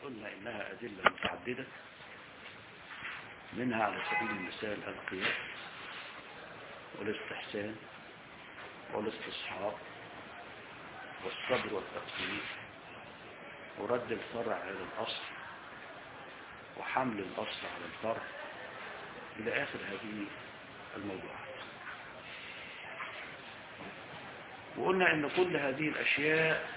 قلنا إنها أدلة متعددة منها على سبيل المثال القياس والاستحسان والاستصحاب والصبر والتقسيم ورد الفرع على الأصل وحمل الأصل على الفرع إلى آخر هذه الموضوعات وقلنا ان كل هذه الاشياء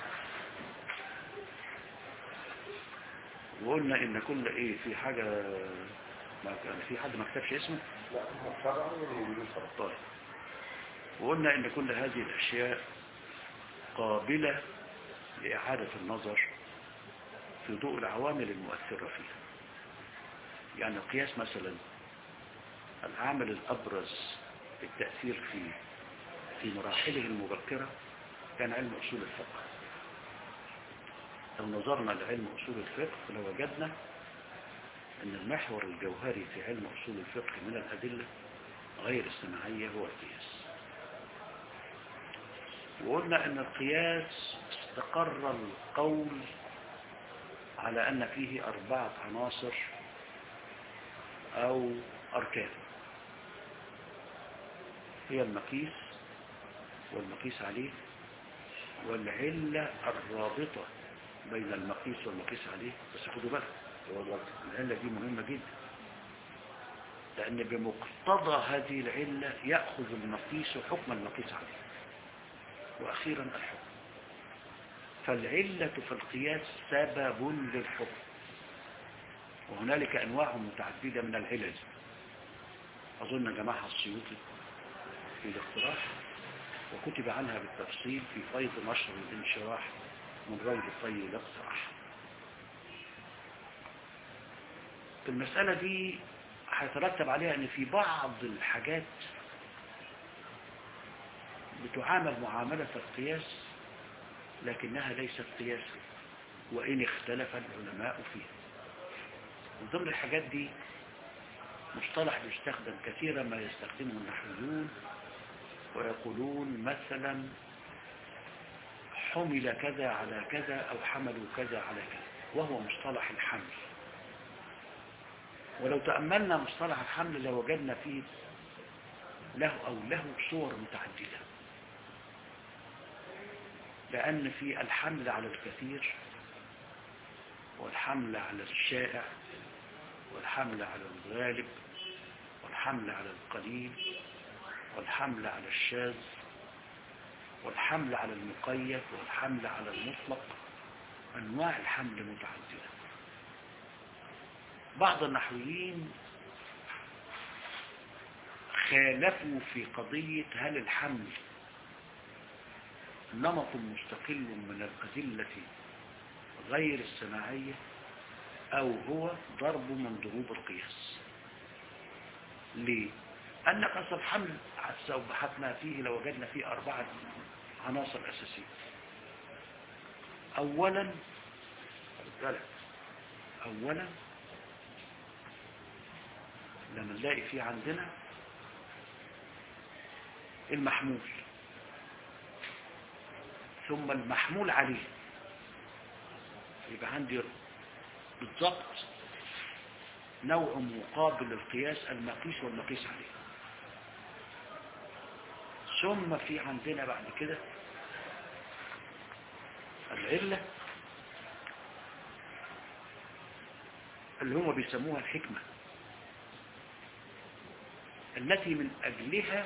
وقلنا ان كل ايه في حاجة ما كان في حد ما كتبش اسمه لا هو شرعا ولا شرعا طيب وقلنا ان كل هذه الاشياء قابلة لإعادة النظر في ضوء العوامل المؤثرة فيها يعني القياس مثلا العامل الأبرز في التأثير فيه في مراحله المبكرة كان علم أصول الفقه لو نظرنا لعلم أصول الفقه لوجدنا أن المحور الجوهري في علم أصول الفقه من الأدلة غير السماعية هو القياس وقلنا أن القياس استقر القول على أن فيه أربعة عناصر أو أركان هي المقيس والمقيس عليه والعلة الرابطة بين المقيس والمقيس عليه بس خدوا بالك العلة دي مهمة جدا لأن بمقتضى هذه العلة يأخذ المقيس حكم المقيس عليه وأخيرا الحكم فالعلة في القياس سبب للحكم وهنالك أنواع متعددة من العلل أظن جماعة السيوطي في الاقتراح وكتب عنها بالتفصيل في فيض نشر الانشراح من روض الطي الاقتراح في المسألة دي هيترتب عليها ان في بعض الحاجات بتعامل معاملة القياس لكنها ليست قياسا وإن اختلف العلماء فيها من ضمن الحاجات دي مصطلح بيستخدم كثيرا ما يستخدمه النحويون ويقولون مثلا حمل كذا على كذا أو حملوا كذا على كذا وهو مصطلح الحمل ولو تأملنا مصطلح الحمل لوجدنا فيه له أو له صور متعددة لأن في الحمل على الكثير والحمل على الشائع والحمل على الغالب والحمل على القليل والحمل على الشاذ والحمل على المقيد والحمل على المطلق أنواع الحمل متعددة بعض النحويين خالفوا في قضية هل الحمل نمط مستقل من الأدلة غير السماعية أو هو ضرب من ضروب القياس ليه؟ أن قصد الحمل حتى بحثنا فيه لو وجدنا فيه أربعة عناصر أساسية أولا بالك أولا لما نلاقي فيه عندنا المحمول ثم المحمول عليه يبقى عندي بالضبط نوع مقابل للقياس المقيس والمقيس عليه ثم في عندنا بعد كده العلة اللي هم بيسموها الحكمة التي من أجلها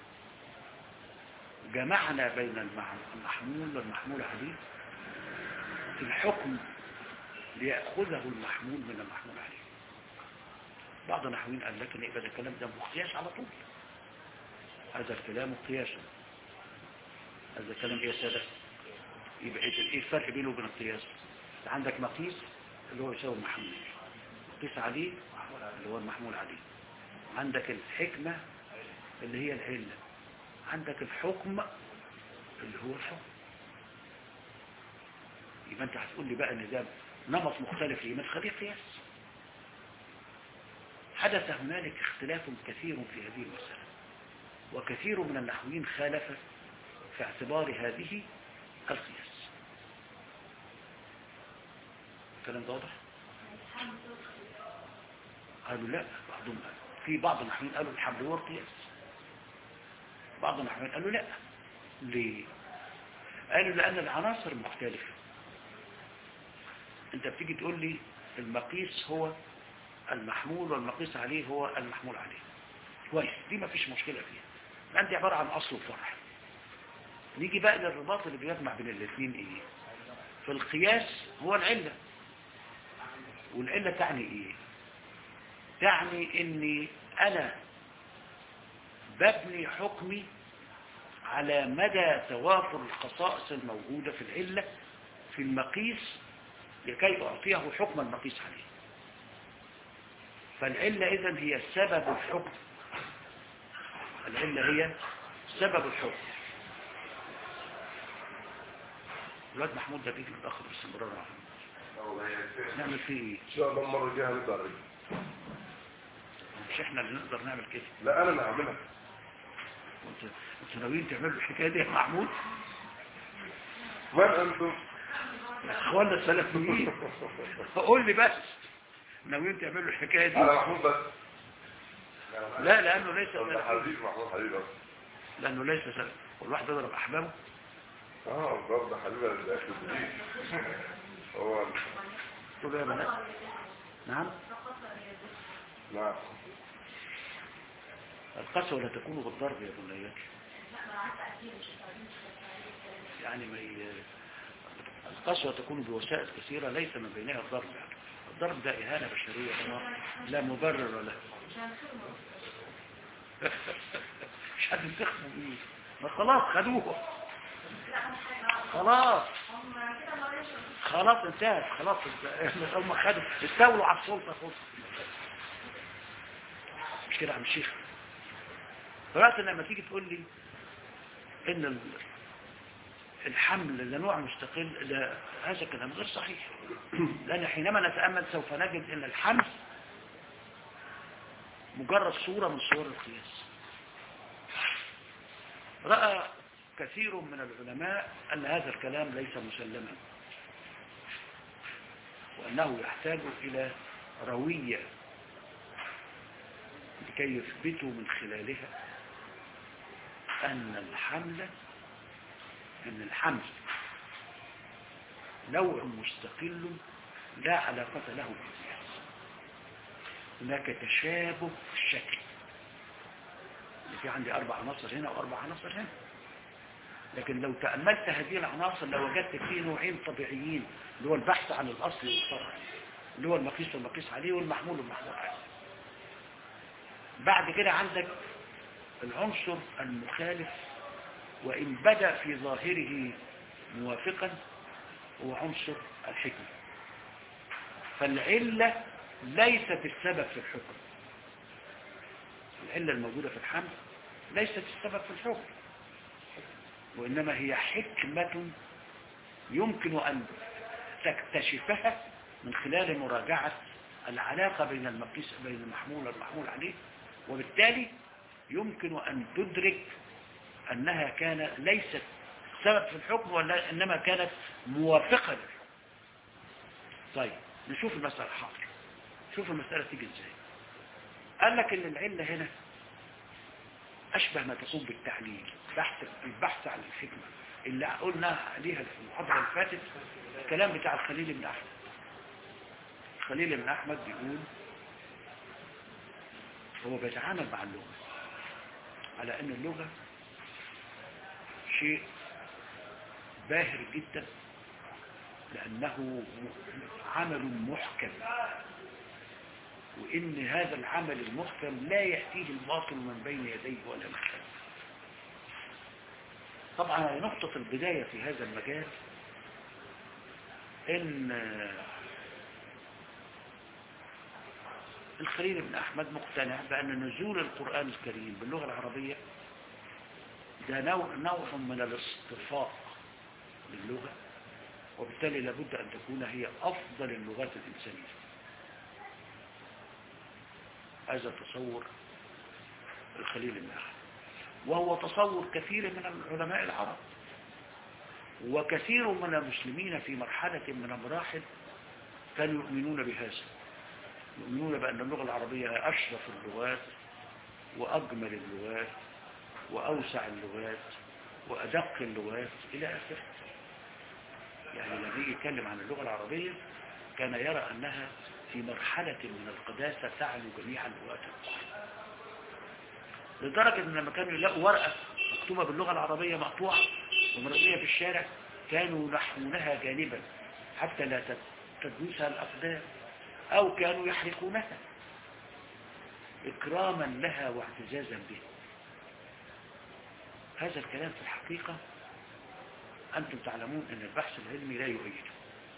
جمعنا بين المحمول والمحمول عليه في الحكم ليأخذه المحمول من المحمول عليه بعض النحويين قال لك ان يبقى ده الكلام ده مقياس على طول هذا الكلام قياسا هذا الكلام ايه يا ساده يبقى ايه الفرق بينه وبين القياس عندك مقيس اللي هو يساوي المحمول مقيس عليه اللي هو المحمول عليه عندك الحكمة اللي هي العلة عندك الحكم اللي هو الحكم يبقى انت هتقول لي بقى ان ده نمط مختلف ليه ما تخليه قياس حدث هنالك اختلاف كثير في هذه المسألة وكثير من النحويين خالف في اعتبار هذه القياس الكلام ده واضح قالوا لا بعضهم قالوا في بعض النحويين قالوا الحمل هو القياس بعض النحويين قالوا لا ليه قالوا لأن العناصر مختلفة انت بتيجي تقول لي المقيس هو المحمول والمقيس عليه هو المحمول عليه كويس دي ما فيش مشكلة فيها انت عبارة عن أصل وفرع نيجي بقى للرباط اللي بيجمع بين الاثنين ايه في القياس هو العلة والعلة تعني ايه تعني اني انا ببني حكمي على مدى توافر الخصائص الموجودة في العلة في المقيس لكي أعطيه حكم المقيس عليه فالعلة إذن هي سبب الحكم العلة هي سبب الحكم الواد محمود ده بيجي متأخر باستمرار نعمل فيه ايه؟ ان شاء الله المره الجايه هنبدا الرجل مش احنا اللي نقدر نعمل كده لا انا اللي هعملها انت انتوا ناويين تعملوا الحكايه دي يا محمود من انتم اخوانا السلفيين قول لي بس ناويين تعملوا الحكايه دي على محمود بس لا لانه ليس طب ده حبيب محمود حبيب بس لانه ليس سلف والواحد يضرب احبابه اه برضه حبيب الاكل الجديد هو تقول له يا بنات نعم نعم القسوة لا تكون بالضرب يا بنيات يعني ما ي... القسوة تكون بوسائل كثيرة ليس من بينها الضرب يعني. الضرب ده إهانة بشرية لا- لا مبرر له مش حد تخفوا بيه ما خلاص خدوه خلاص خلاص انتهت خلاص انت- هم خدوا استولوا على السلطة خلاص مش كده يا عم الشيخ دلوقتي لما تيجي تقول لي ان ال- الحمل ده نوع مستقل ده هذا كلام غير صحيح لان حينما نتامل سوف نجد ان الحمل مجرد صوره من صور القياس راى كثير من العلماء ان هذا الكلام ليس مسلما وانه يحتاج الى رويه لكي يثبتوا من خلالها أن الحمل أن الحمل نوع مستقل لا علاقة له بالقياس هناك تشابه في الشكل اللي في عندي أربع عناصر هنا وأربع عناصر هنا لكن لو تأملت هذه العناصر لوجدت فيه نوعين طبيعيين اللي هو البحث عن الأصل والفرع اللي هو المقيس والمقيس عليه والمحمول والمحمول عليه بعد كده عندك العنصر المخالف وإن بدأ في ظاهره موافقا هو عنصر الحكمة فالعلة ليست السبب في الحكم العلة الموجودة في الحمل ليست السبب في الحكم وإنما هي حكمة يمكن أن تكتشفها من خلال مراجعة العلاقة بين المقيس بين المحمول والمحمول عليه وبالتالي يمكن أن تدرك أنها كان ليست سبب في الحكم ولا إنما كانت موافقة للحكم طيب نشوف المسألة حاضر شوف المسألة تيجي ازاي قال لك ان العلة هنا أشبه ما تكون بالتعليل بحث البحث عن الحكمة اللي قلنا عليها في المحاضرة اللي فاتت الكلام بتاع الخليل بن أحمد الخليل بن أحمد بيقول هو بيتعامل مع اللغة على أن اللغة شيء باهر جدا لأنه عمل محكم وإن هذا العمل المحكم لا يأتيه الباطل من بين يديه ولا من خلفه طبعا نقطة البداية في هذا المجال إن الخليل بن أحمد مقتنع بأن نزول القرآن الكريم باللغة العربية ده نوع, نوع من الاصطفاء للغة وبالتالي لابد أن تكون هي أفضل اللغات الإنسانية هذا تصور الخليل بن أحمد وهو تصور كثير من العلماء العرب وكثير من المسلمين في مرحلة من المراحل كانوا يؤمنون بهذا يؤمنون بأن اللغة العربية هي أشرف اللغات وأجمل اللغات وأوسع اللغات وأدق اللغات إلى آخره يعني لما يجي يتكلم عن اللغة العربية كان يرى أنها في مرحلة من القداسة تعلو جميع اللغات الأخرى لدرجة أن لما كانوا يلاقوا ورقة مكتوبة باللغة العربية مقطوعة ومرمية في الشارع كانوا ينحونها جانبا حتى لا تدوسها الأقدام أو كانوا يحرقونها إكراما لها واعتزازا بها هذا الكلام في الحقيقة أنتم تعلمون أن البحث العلمي لا يؤيده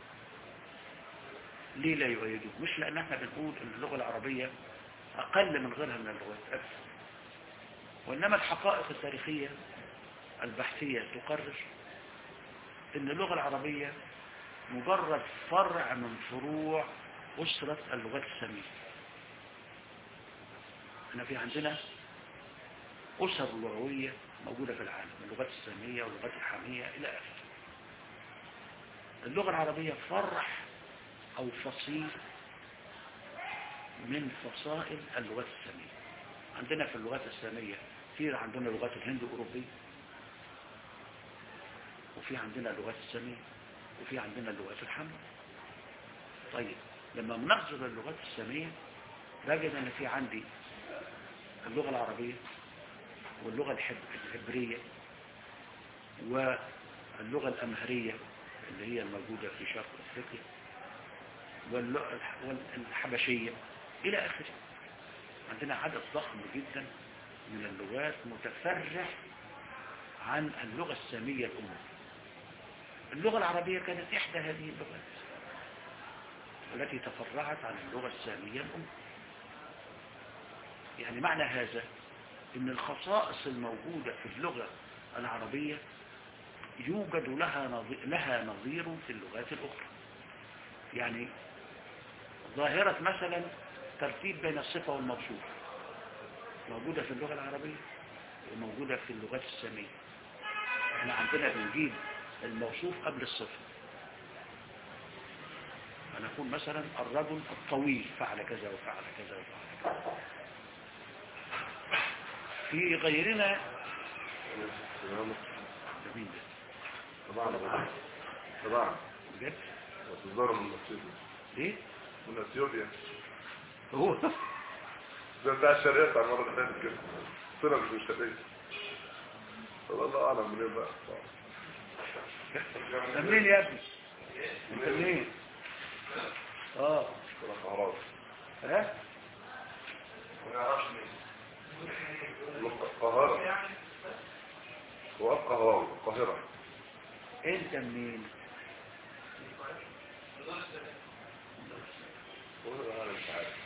ليه لا يؤيده مش لأن احنا بنقول أن اللغة العربية أقل من غيرها من اللغات أبدا وإنما الحقائق التاريخية البحثية تقرر أن اللغة العربية مجرد فرع من فروع أسرة اللغات السامية احنا في عندنا أسر لغوية موجودة في العالم اللغات السامية واللغات الحامية إلى آخره اللغة العربية فرع أو فصيل من فصائل اللغات السامية عندنا في اللغات السامية في عندنا لغات الهند الأوروبية وفي عندنا اللغات السامية وفي عندنا اللغات الحامية طيب لما بنحصر اللغات السامية بجد ان في عندي اللغة العربية واللغة الحب... العبرية واللغة الأمهرية اللي هي الموجودة في شرق أفريقيا والحبشية إلى آخره عندنا عدد ضخم جدا من اللغات متفرع عن اللغة السامية الأم اللغة العربية كانت إحدى هذه اللغات التي تفرعت عن اللغة السامية الأم يعني معنى هذا ان الخصائص الموجودة في اللغة العربية يوجد لها نظير, لها نظير في اللغات الأخرى يعني ظاهرة مثلا ترتيب بين الصفة والموصوف موجودة في اللغة العربية وموجودة في اللغات السامية احنا عندنا بنجيب الموصوف قبل الصفة فنقول مثلا الرجل الطويل فعل كذا وفعل كذا وفعل كذا في غيرنا جميل طبعا طبعا بجد وتزار من اثيوبيا ايه من اثيوبيا هو ده بتاع الشرقية بتاع المرة اللي فاتت كده طلع مش من الشرقية طب الله اعلم منين بقى انت منين يا ابني انت منين اه طلع قهراوي ها ما يعرفش مين القاهرة هو القهراوي القاهرة انت منين والله انا مش عارف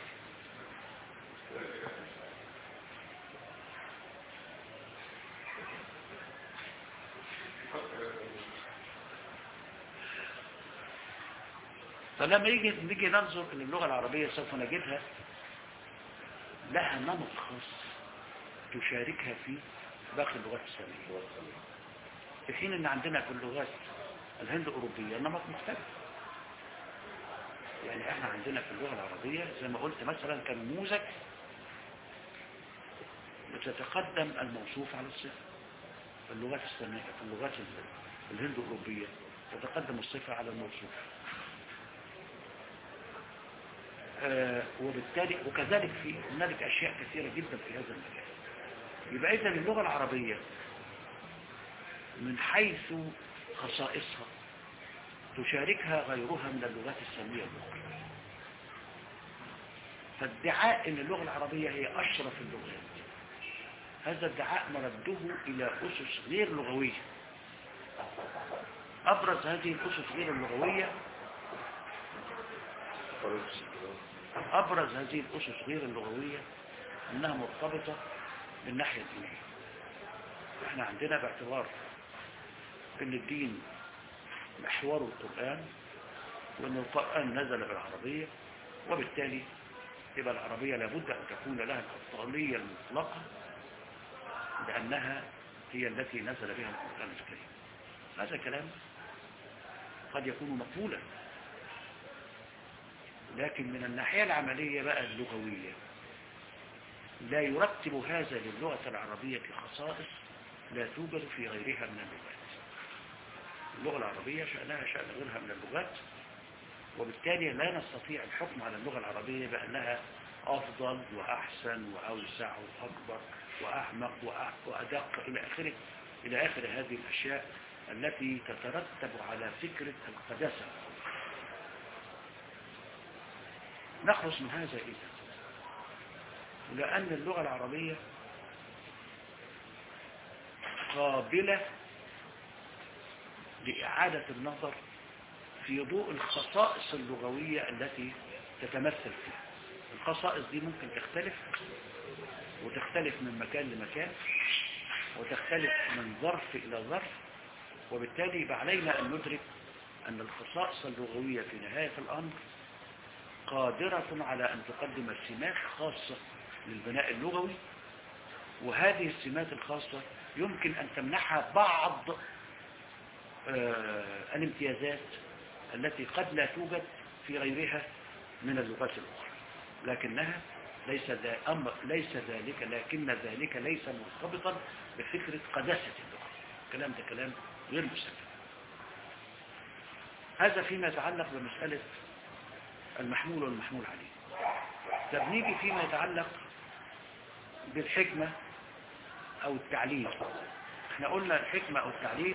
فلما يجي نيجي ننظر ان اللغة العربية سوف نجدها لها نمط خاص تشاركها في باقي اللغات السامية في حين ان عندنا في اللغات الهند الأوروبية نمط مختلف يعني احنا عندنا في اللغة العربية زي ما قلت مثلا كنموذج بتتقدم الموصوف على الصفة في اللغات السامية في اللغات الهند الأوروبية تتقدم الصفة على الموصوف آه وبالتالي وكذلك في هنالك أشياء كثيرة جدا في هذا المجال يبقى إذا اللغة العربية من حيث خصائصها تشاركها غيرها من اللغات السامية الأخرى فادعاء أن اللغة العربية هي أشرف اللغات هذا الادعاء مرده إلى أسس غير لغوية أبرز هذه الأسس غير اللغوية أبرز هذه الأسس غير اللغوية أنها مرتبطة بالناحية الدينية احنا عندنا باعتبار ان الدين محور القرآن وان القرآن نزل بالعربية وبالتالي يبقى العربية لابد أن تكون لها الأفضلية المطلقة لأنها هي التي نزل بها القرآن الكريم هذا كلام قد يكون مقبولا لكن من الناحية العملية بقى اللغوية لا يرتب هذا للغة العربية خصائص لا توجد في غيرها من اللغات اللغة العربية شأنها شأن غيرها من اللغات وبالتالي لا نستطيع الحكم على اللغة العربية بأنها أفضل وأحسن وأوسع وأكبر وأعمق وأع- وأدق إلى آخره إلى آخر هذه الأشياء التي تترتب على فكرة القداسة نخلص من هذا إذا لأن اللغة العربية قابلة لإعادة النظر في ضوء الخصائص اللغوية التي تتمثل فيها الخصائص دي ممكن تختلف وتختلف من مكان لمكان وتختلف من ظرف إلى ظرف وبالتالي يبقى علينا أن ندرك أن الخصائص اللغوية في نهاية الأمر قادرة على أن تقدم سمات خاصة للبناء اللغوي وهذه السمات الخاصة يمكن أن تمنحها بعض آه، الامتيازات التي قد لا توجد في غيرها من اللغات الأخرى لكنها ليس ذا أمر ليس ذلك لكن ذلك ليس مرتبطا بفكرة قداسة اللغة الكلام ده كلام غير مسلم هذا فيما يتعلق بمسألة المحمول والمحمول عليه طب نيجي فيما يتعلق بالحكمة أو التعليل احنا قلنا الحكمة أو التعليل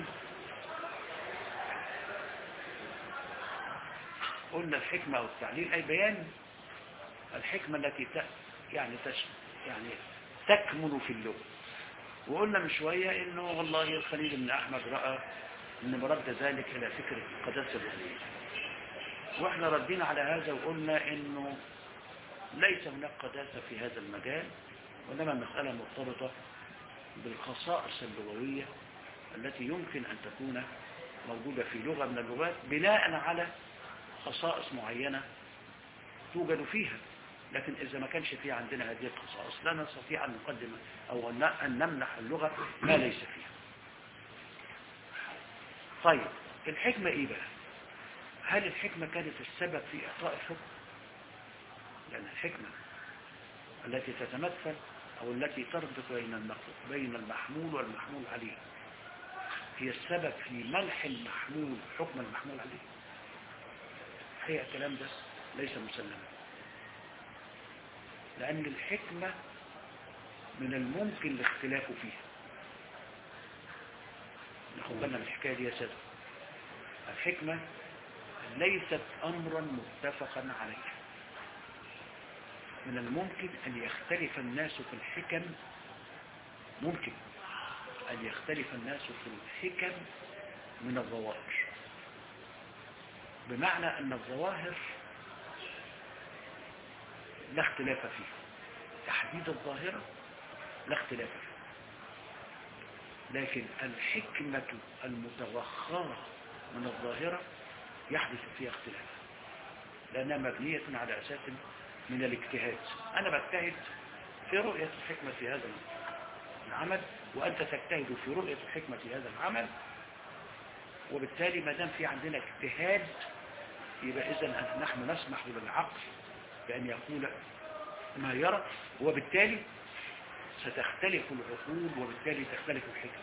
قلنا الحكمة أو التعليل أي بيان الحكمة التي ت... يعني تش... يعني تكمن في اللغة وقلنا من شوية انه والله الخليل بن احمد رأى ان مرد ذلك الى فكرة قداسة اللغوية واحنا ردينا على هذا وقلنا انه ليس هناك قداسة في هذا المجال وانما المسألة مرتبطة بالخصائص اللغوية التي يمكن ان تكون موجودة في لغة من اللغات بناء على خصائص معينة توجد فيها لكن إذا ما كانش في عندنا هذه الخصائص لا نستطيع أن نقدم أو أن نمنح اللغة ما ليس فيها طيب الحكمة إيه بقى هل الحكمة كانت السبب في إعطاء الحكم لأن الحكمة التي تتمثل أو التي تربط بين المخ- بين المحمول والمحمول عليه هي السبب في منح المحمول حكم المحمول عليه الحقيقة الكلام ده ليس مسلما لأن الحكمة من الممكن الاختلاف فيها ناخد بالنا من الحكاية دي يا سادة الحكمة ليست أمرا متفقا عليه من الممكن أن يختلف الناس في الحكم ممكن أن يختلف الناس في الحكم من الظواهر بمعنى أن الظواهر لا اختلاف فيها تحديد الظاهرة لا اختلاف فيها لكن الحكمة المتوخرة من الظاهرة يحدث فيها اختلاف لأنها مبنية على أساس من الاجتهاد أنا بجتهد في رؤية الحكمة في هذا العمل وأنت تجتهد في رؤية الحكمة في هذا العمل وبالتالي ما دام في عندنا اجتهاد يبقى إذا نحن نسمح للعقل بأن يقول ما يرى وبالتالي ستختلف العقول وبالتالي تختلف الحكم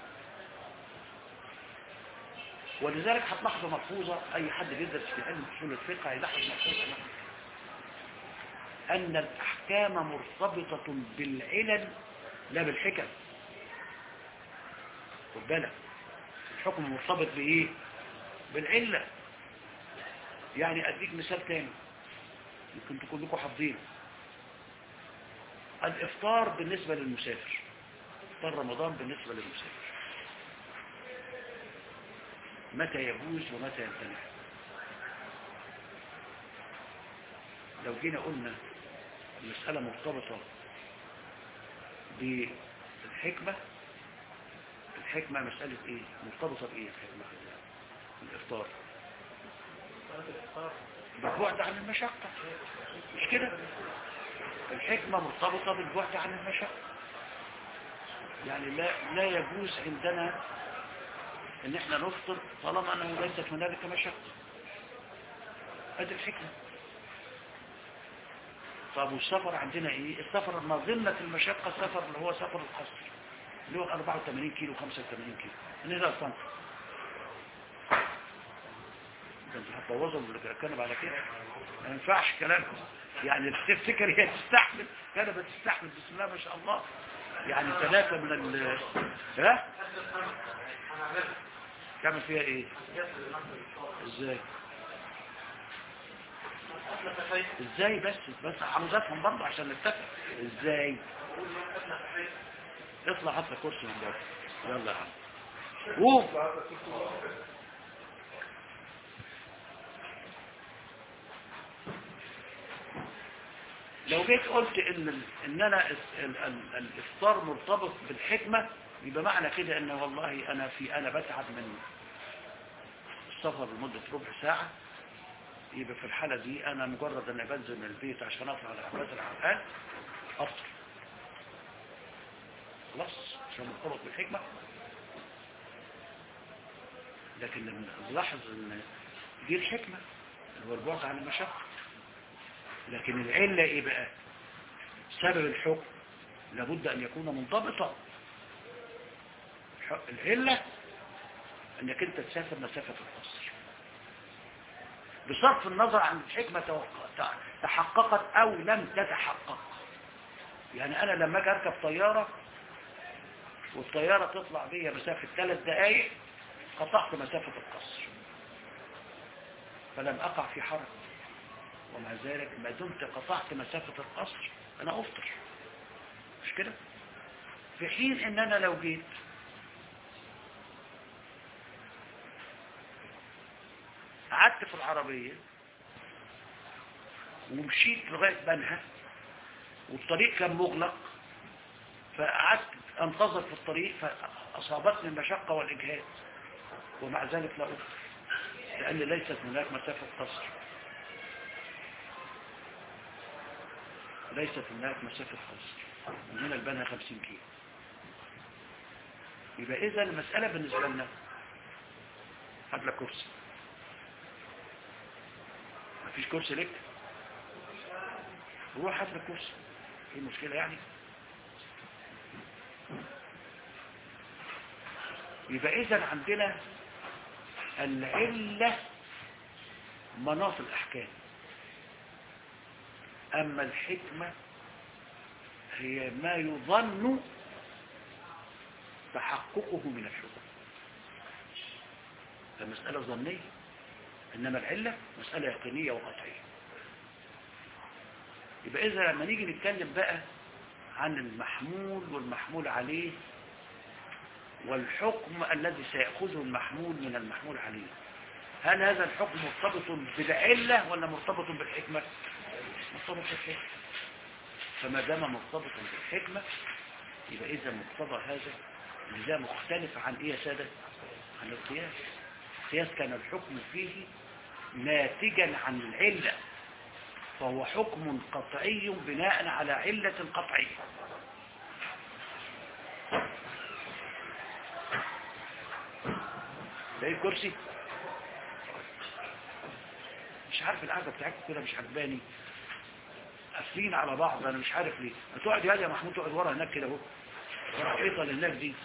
ولذلك هتلاحظوا ملحوظة أي حد بيدرس في علم أصول الفقه هيلاحظ ملحوظة أن الأحكام مرتبطة بالعلل لا بالحكم خد بالك الحكم مرتبط بإيه؟ بالعلة يعني أديك مثال تاني يمكن تكون لكم حافظين الإفطار بالنسبة للمسافر إفطار رمضان بالنسبة للمسافر متى يجوز ومتى يمتنع لو جينا قلنا المسألة مرتبطة بالحكمة الحكمة مسألة ايه مرتبطة بايه الحكمة الإفطار بالبعد عن المشقة مش كده الحكمة مرتبطة بالبعد عن المشقة يعني لا, لا يجوز عندنا ان احنا نفطر طالما انه ليست هنالك مشقة هذه الحكمة طب والسفر عندنا ايه السفر مظنة المشقة السفر اللي هو سفر القصر اللي هو 84 كيلو 85 كيلو نزل صنف ده انتوا هتبوظوا اللي بتتكلم على كده ما ينفعش كلامكم يعني تفتكر هي تستحمل كده بتستحمل بسم الله ما شاء الله يعني ثلاثة من ال ها تعمل فيها ايه ازاي ازاي بس بس حمزاتهم برضه عشان نتفق ازاي اطلع حتى كرسي من بره يلا يا عم قوم لو جيت قلت ان ال- ان انا ال- ال- ال- الافطار مرتبط بالحكمة يبقى معنى كده ان والله انا في انا بتعب من السفر لمدة ربع ساعة يبقى في الحالة دي انا مجرد ان بنزل من البيت عشان اطلع على عباد العقاد افطر خلاص عشان مرتبط بالحكمة لكن لما نلاحظ ان دي الحكمة اللي هو البعد عن المشقة لكن العلة ايه بقى سبب الحكم لابد ان يكون منضبطا الح- العلة انك انت تسافر مسافة القصر بصرف النظر عن الحكمة توق- ت- تحققت او لم تتحقق يعني انا لما اجي اركب طيارة والطيارة تطلع بيا مسافة ثلاث دقايق قطعت مسافة القصر فلم اقع في حرج ومع ذلك ما دمت قطعت مسافة القصر انا افطر مش كده في حين ان انا لو جيت قعدت في العربية ومشيت لغاية بنها والطريق كان مغلق فقعدت انتظر في الطريق فأصابتني المشقة والإجهاد ومع ذلك لا أفطر لأن ليست هناك مسافة قصر ليست هناك مسافة قصر من هنا لبنها 50 كيلو يبقى إذا المسألة بالنسبة لنا هات لك كرسي مفيش كرسي لك روح هات لك كرسي ايه المشكلة يعني يبقى إذا عندنا العلة مناط الأحكام أما الحكمة هي ما يظن تحققه من الحكم فمسألة ظنية إنما العلة مسألة يقينية وقطعية يبقى إذا لما نيجي نتكلم بقى عن المحمول والمحمول عليه والحكم الذي سيأخذه المحمول من المحمول عليه هل هذا الحكم مرتبط بالعلة ولا مرتبط بالحكمة مرتبط بالحكمة فما دام مرتبط بالحكمة يبقى إذا مقتضى هذا إن ده مختلف عن إيه يا سادة عن القياس القياس كان الحكم فيه ناتجا عن العلة فهو حكم قطعي بناء على علة قطعية ده ايه الكرسي مش عارف القعده بتاعتكم كده مش عجباني قافلين على بعض انا مش عارف ليه ما تقعد يا محمود تقعد ورا هناك كده اهو ورا الحيطه اللي هناك دي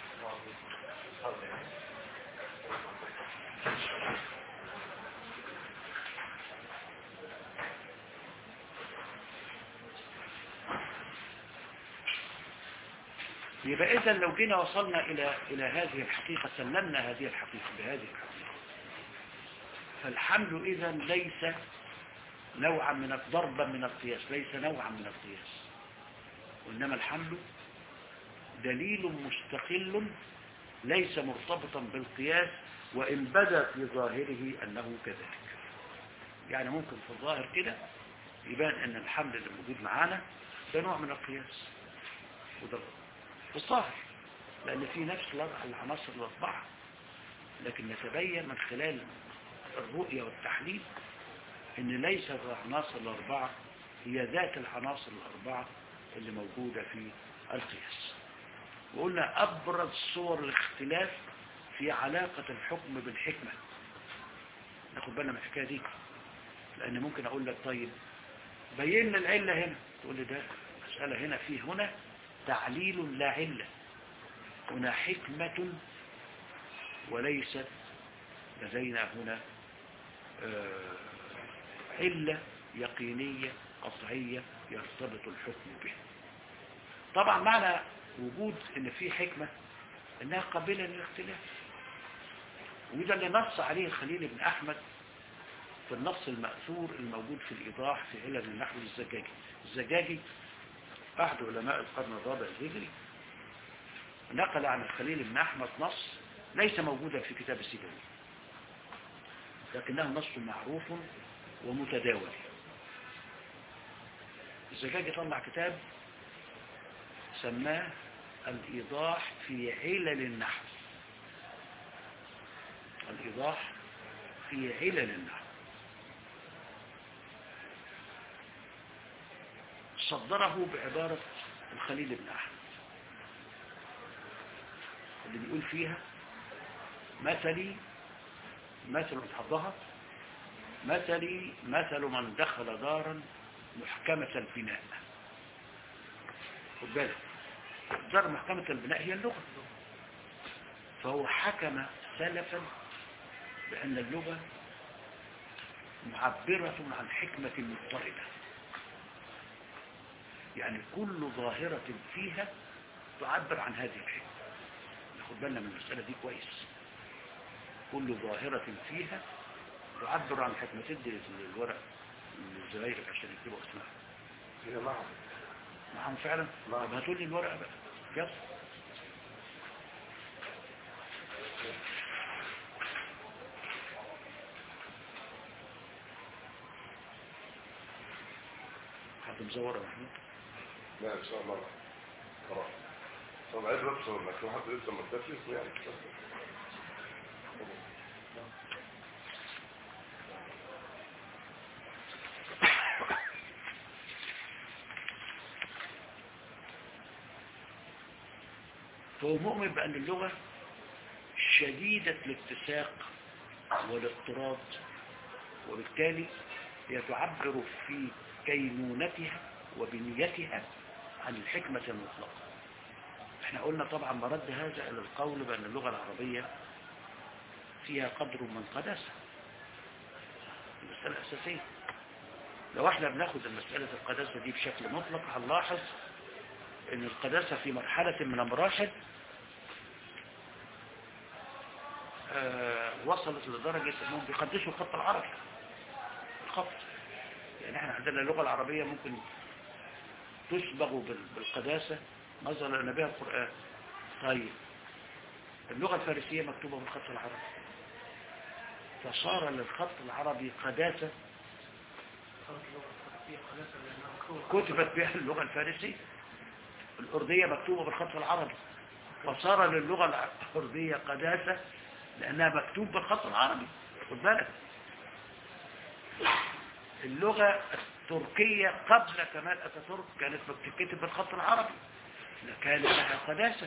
يبقى إذا لو جينا وصلنا إلى إلى هذه الحقيقة سلمنا هذه الحقيقة بهذه الحقيقة فالحمل إذا ليس نوعا من ضربا من القياس ليس نوعا من القياس وإنما الحمل دليل مستقل ليس مرتبطا بالقياس وإن بدا في ظاهره أنه كذلك يعني ممكن في الظاهر كده يبان أن الحمل اللي موجود معانا ده نوع من القياس وده في الظاهر لأن في نفس العناصر الأربعة لكن نتبين من خلال الرؤية والتحليل ان ليست العناصر الأربعة هي ذات العناصر الأربعة اللي موجودة في القياس وقلنا أبرز صور الاختلاف في علاقة الحكم بالحكمة ناخد بالنا من الحكاية دي لأن ممكن أقول لك طيب بين لنا العلة هنا تقول لي ده مسألة هنا في هنا تعليل لا علة هنا حكمة وليست لدينا هنا آه، علة يقينية قطعية يرتبط الحكم بها طبعا معنى وجود ان في حكمة انها قابلة للاختلاف وده اللي نص عليه الخليل بن احمد في النص المأثور الموجود في الإيضاح في علل النحو الزجاجي الزجاجي أحد علماء القرن الرابع الهجري نقل عن الخليل بن أحمد نص ليس موجودا في كتاب السيبوي لكنه نص معروف ومتداول الزجاجي طلع كتاب سماه الإيضاح في علل النحو الإيضاح في علل النحو صدره بعبارة الخليل بن أحمد اللي بيقول فيها مثلي مثل حظها مثلي مثل من دخل دارا محكمة البناء خد بالك دار محكمة البناء هي اللغة فهو حكم سلفا بأن اللغة معبرة عن حكمة مضطردة يعني كل ظاهرة فيها تعبر عن هذه الحكمة ناخد بالنا من المسألة دي كويس كل ظاهرة فيها تعبر عن حكمة تدي الورق لزمايلك عشان يكتبوا اسمها هي معهم معهم فعلا نعم. طب هاتوا لي الورقة بقى يلا حد مزور يا محمود لا ان شاء الله خلاص طب عايز ابصر لك في حد لسه ما اداش اسمه يعني فهو مؤمن بأن اللغة شديدة الاتساق والاضطراد وبالتالي هي تعبر في كينونتها وبنيتها عن الحكمة المطلقة احنا قلنا طبعا مرد هذا الى القول بأن اللغة العربية فيها قدر من قداسة المسألة أساسية لو احنا بناخد المسألة القداسة دي بشكل مطلق هنلاحظ ان القداسة في مرحلة من المراحل آه وصلت لدرجة انهم بيقدسوا الخط العربي الخط يعني احنا عندنا اللغة العربية ممكن تسبغ بال- بالقداسة نظرا لأن بها القرآن طيب اللغة الفارسية مكتوبة بالخط العربي فصار للخط العربي قداسة كتبت بها اللغة الفارسية الأردية مكتوبة بالخط العربي فصار للغة الأردية قداسة لأنها مكتوب بالخط العربي خد بالك اللغة التركية قبل كمال أتاتورك كانت بتتكتب بالخط العربي كان لها قداسة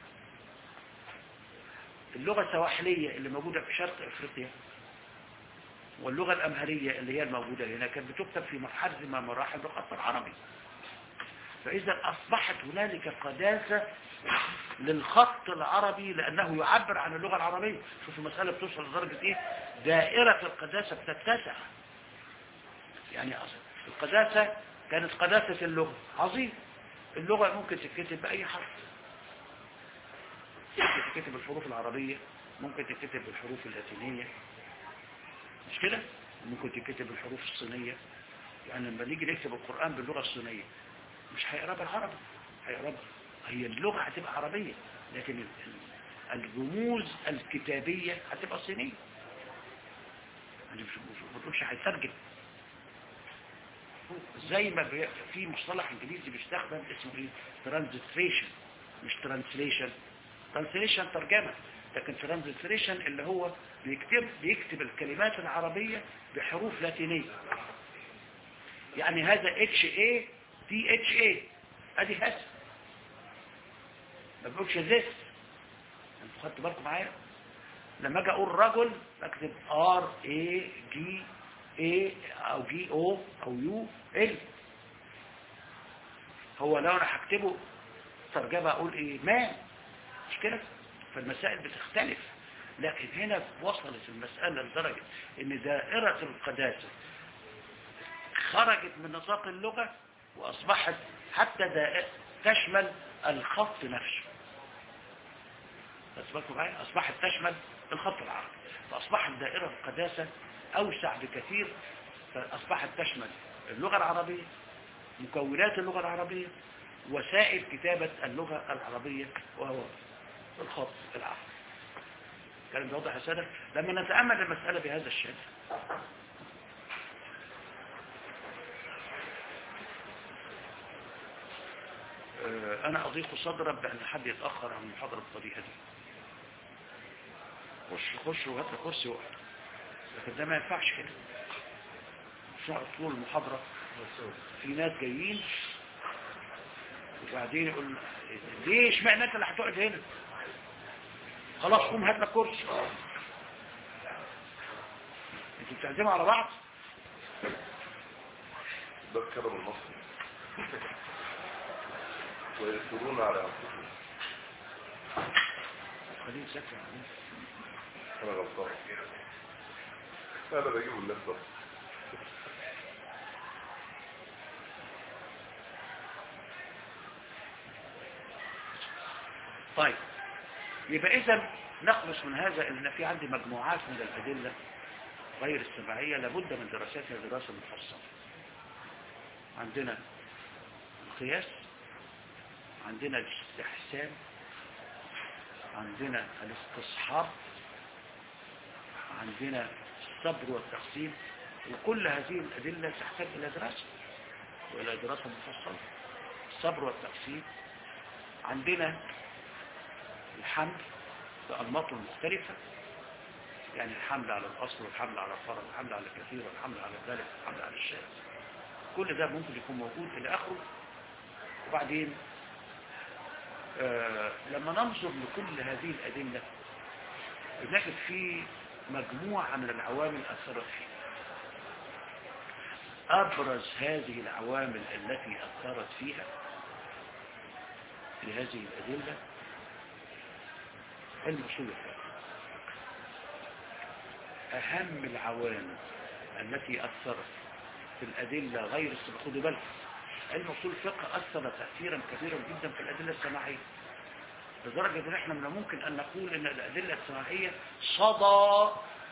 اللغة السواحلية اللي موجودة في شرق أفريقيا واللغة الأمهرية اللي هي الموجودة هنا كانت بتكتب في مرحلة ما مراحل بالخط العربي فإذا أصبحت هنالك قداسة للخط العربي لأنه يعبر عن اللغة العربية شوف المسألة بتوصل لدرجة إيه دائرة القداسة بتتسع يعني أصل القداسة كانت قداسة اللغة عظيم اللغة ممكن تتكتب بأي حرف ممكن تتكتب بالحروف العربية ممكن تتكتب بالحروف اللاتينية مش كده ممكن تتكتب بالحروف الصينية يعني لما نيجي نكتب القرآن باللغة الصينية مش هيقرا بالعربي هيقرا هي اللغة هتبقى عربية لكن ال- ال- الرموز الكتابية هتبقى صينية يعني مش مش- ما بتقولش هيترجم زي ما بي- في مصطلح انجليزي بيستخدم اسمه ايه ترانزيتريشن مش ترانسليشن ترانسليشن ترجمة لكن ترانزيتريشن اللي هو بيكتب بيكتب الكلمات العربية بحروف لاتينية يعني هذا اتش اي تي اتش اي ادي هس ما بقولش ذس انتوا خدتوا بالكم معايا لما اجي اقول رجل بكتب ار اي جي اي او جي او او يو ال هو لو انا هكتبه ترجمة اقول ايه ما مش كده فالمسائل بتختلف لكن هنا وصلت المسألة لدرجة ان دائرة القداسة خرجت من نطاق اللغة واصبحت حتى دائرة تشمل الخط نفسه أصبحت معايا أصبحت تشمل الخط العربي فأصبحت دائرة القداسة أوسع بكثير فأصبحت تشمل اللغة العربية مكونات اللغة العربية وسائل كتابة اللغة العربية وهو الخط العربي كلام ده واضح يا سادة لما نتأمل المسألة بهذا الشكل آه، أنا أضيق صدرا بأن حد يتأخر عن المحاضرة بالطريقة دي خش خش وهات لي كرسي وقت لكن ده ما ينفعش كده مش نقعد طول المحاضرة في ناس جايين وبعدين يقول ليه اشمعنى انت اللي هتقعد هنا خلاص قوم هات لك كرسي انتوا بتعزموا على بعض ده الكلام المصري ويسرون على أنفسهم خليه ساكت أنا غلطان أنا بجيب الناس بس طيب يبقى اذا نخلص من هذا ان في عندي مجموعات من الادله غير السماعيه لابد من دراستها دراسه مفصله عندنا القياس عندنا الاستحسان عندنا الاستصحاب عندنا الصبر والتقسيم وكل هذه الأدلة تحتاج إلى دراسة وإلى دراسة مفصلة الصبر والتقسيم عندنا الحمل بأنماطه المختلفة يعني الحمل على الأصل والحمل على الفرد والحمل على الكثير والحمل على ذلك والحمل على الشاذ كل ده ممكن يكون موجود إلى آخره وبعدين آه لما ننظر لكل هذه الأدلة نجد في مجموعة من العوامل أثرت فيه أبرز هذه العوامل التي أثرت فيها في هذه الأدلة المصول أهم العوامل التي أثرت في الأدلة غير السماعية خدوا بالكم علم اصول الفقه أثر تأثيرا كبيرا جدا في الأدلة السماعية لدرجة ان احنا من الممكن ان نقول ان الادلة السماعية صدى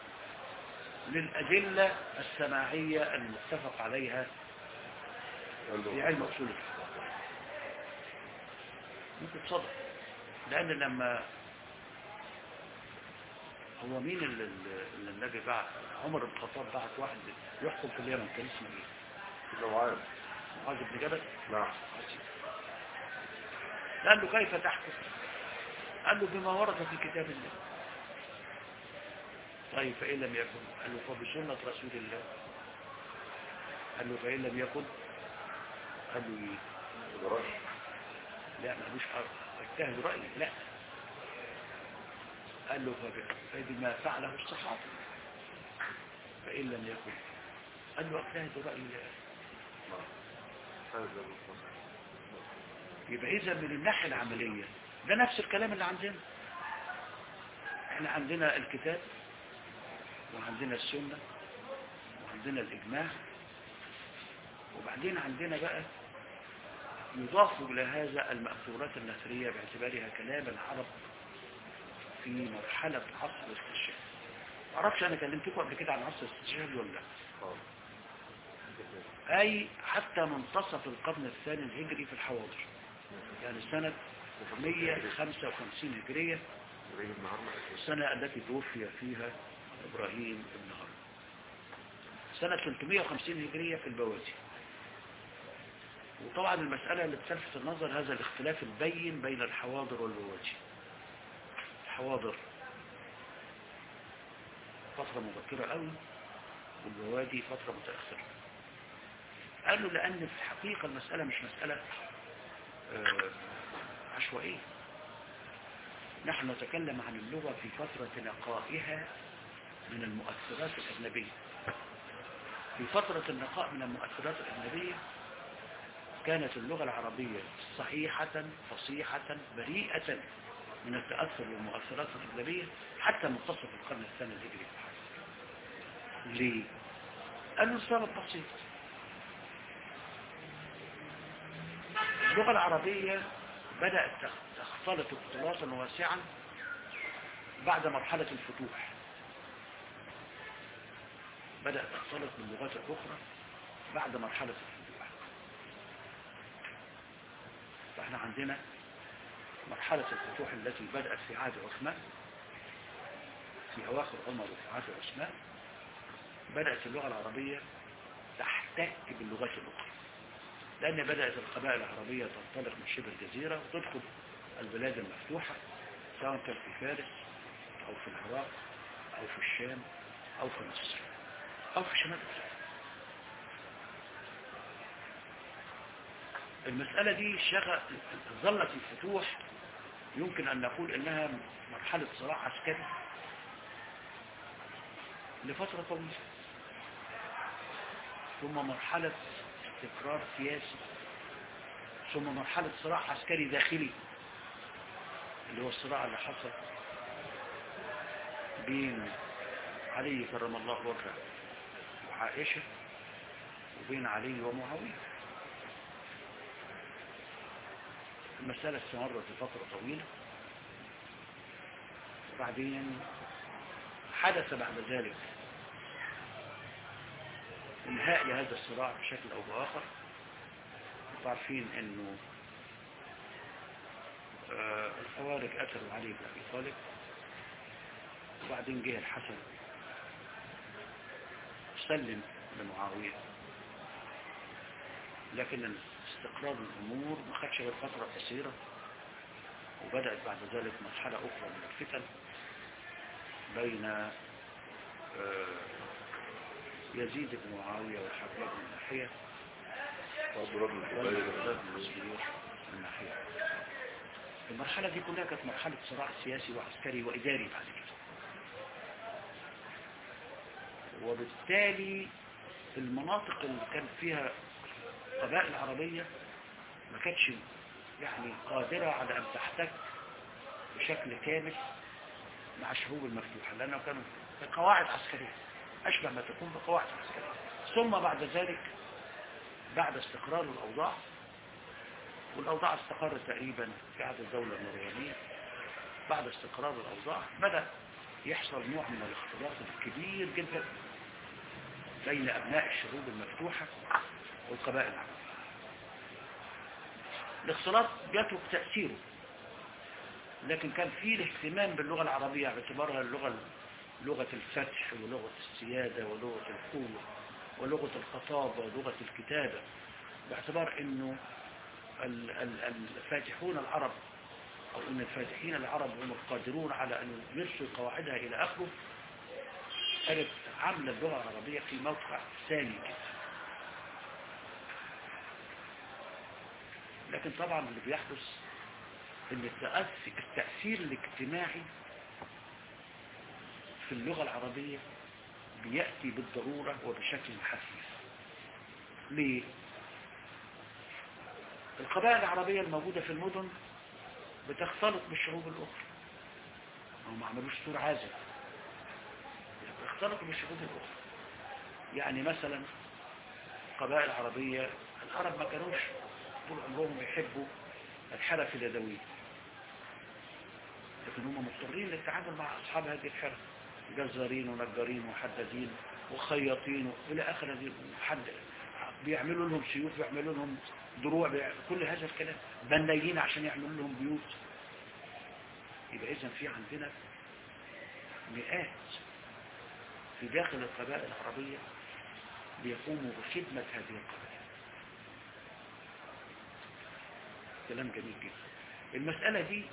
للادلة السماعية المتفق عليها في علم اصول الفقه ممكن صدى لان لما هو مين اللي, اللي النبي بعت عمر بن الخطاب بعت واحد يحكم في اليمن كان اسمه ايه؟ كده معايا معاذ بن جبل نعم قال له كيف تحكم قال له بما ورد في كتاب الله طيب فإن لم يكن قال له فبسنة رسول الله قال له فإن لم يكن قال له إيه براش لا ملوش اجتهد رأيي لا قال له فب- فبما فعله الصحابة فإن لم يكن قال له اجتهد رأيي لا هذا المصطلح يبقى إذا من الناحية العملية ده نفس الكلام اللي عندنا احنا عندنا الكتاب وعندنا السنة وعندنا الإجماع وبعدين عندنا بقى يضاف إلى هذا المأثورات النثرية باعتبارها كلام العرب في مرحلة عصر الاستشهاد معرفش أنا كلمتكم قبل كده عن عصر الاستشهاد ولا لا آه. أي حتى منتصف القرن الثاني الهجري في الحواضر يعني سنة 455 هجرية إبراهيم بن عمرو السنة التي توفي فيها إبراهيم بن هرم سنة 350 هجرية في البوادي وطبعا المسألة اللي بتلفت النظر هذا الاختلاف البين بين الحواضر والبوادي الحواضر فترة مبكرة قوي والبوادي فترة متأخرة قالوا لأن في الحقيقة المسألة مش مسألة آه، عشوائية نحن نتكلم عن اللغة في فترة نقائها من المؤثرات الأجنبية في فترة النقاء من المؤثرات الأجنبية كانت اللغة العربية صحيحة فصيحة بريئة من التأثر بالمؤثرات الأجنبية حتى منتصف القرن الثاني الهجري ليه؟ قالوا السبب بسيط اللغة العربية بدأت تختلط اختلاطا واسعا بعد مرحلة الفتوح بدأت تختلط باللغات الأخرى بعد مرحلة الفتوح فاحنا عندنا مرحلة الفتوح التي بدأت في عهد عثمان في أواخر عمر وفي عهد عثمان بدأت اللغة العربية تحتك باللغات الأخرى لأن بدأت القبائل العربية تنطلق من شبه الجزيرة وتدخل البلاد المفتوحة سواء كان في فارس أو في العراق أو في الشام أو في مصر أو في شمال أفريقيا المسألة دي شغل ظلت الفتوح يمكن أن نقول إنها مرحلة صراع عسكري لفترة طويلة ثم مرحلة استقرار سياسي ثم مرحلة صراع عسكري داخلي اللي هو الصراع اللي حصل بين علي كرم الله وجهه وعائشة وبين علي ومعاوية المسألة استمرت لفترة طويلة وبعدين حدث بعد ذلك انهاء لهذا الصراع بشكل او باخر عارفين انه آه الخوارج قتلوا علي بن ابي طالب وبعدين جه الحسن سلم لمعاويه لكن استقرار الامور ما خدش غير فتره قصيره وبدات بعد ذلك مرحله اخرى من الفتن بين آه يزيد بن معاوية والحجاج بن ناحية وضرب الزبير من ناحية المرحلة دي كلها كانت مرحلة صراع سياسي وعسكري وإداري بعد كده وبالتالي المناطق اللي كان فيها قبائل عربية ما كانتش يعني قادرة على أن تحتك بشكل كامل مع الشعوب المفتوحة لأنه كانوا قواعد عسكرية أشبه ما تكون بقواعد عسكرية ثم بعد ذلك بعد استقرار الأوضاع والأوضاع استقرت تقريبا في عهد الدولة المروانية بعد استقرار الأوضاع بدأ يحصل نوع من الاختلاط الكبير جدا بين أبناء الشعوب المفتوحة والقبائل العربية الاختلاط بيترك تأثيره لكن كان فيه الاهتمام باللغة العربية باعتبارها اللغة لغة الفتح ولغة السيادة ولغة القوة ولغة الخطابة ولغة الكتابة باعتبار انه الفاتحون العرب او ان الفاتحين العرب هم القادرون على ان يرسوا قواعدها الى اخره كانت عاملة اللغة العربية في موقع ثاني كده لكن طبعا اللي بيحدث ان التأثير الاجتماعي في اللغة العربية بيأتي بالضرورة وبشكل حثيث ليه؟ القبائل العربية الموجودة في المدن بتختلط بالشعوب الأخرى هم ما عملوش سور عازل بيختلطوا بالشعوب الأخرى يعني مثلا قبائل عربية العرب ما كانوش طول عمرهم يحبوا الحرف اليدوي لكن هم مضطرين للتعامل مع أصحاب هذه الحرف جزارين ونجارين وحدادين وخياطين إلى آخر هذه حد بيعملوا لهم سيوف بيعملوا لهم دروع بيعملوا كل هذا الكلام بنايين عشان يعملوا لهم بيوت يبقى إذا في عندنا مئات في داخل القبائل العربية بيقوموا بخدمة هذه القبائل كلام جميل جدا المسألة دي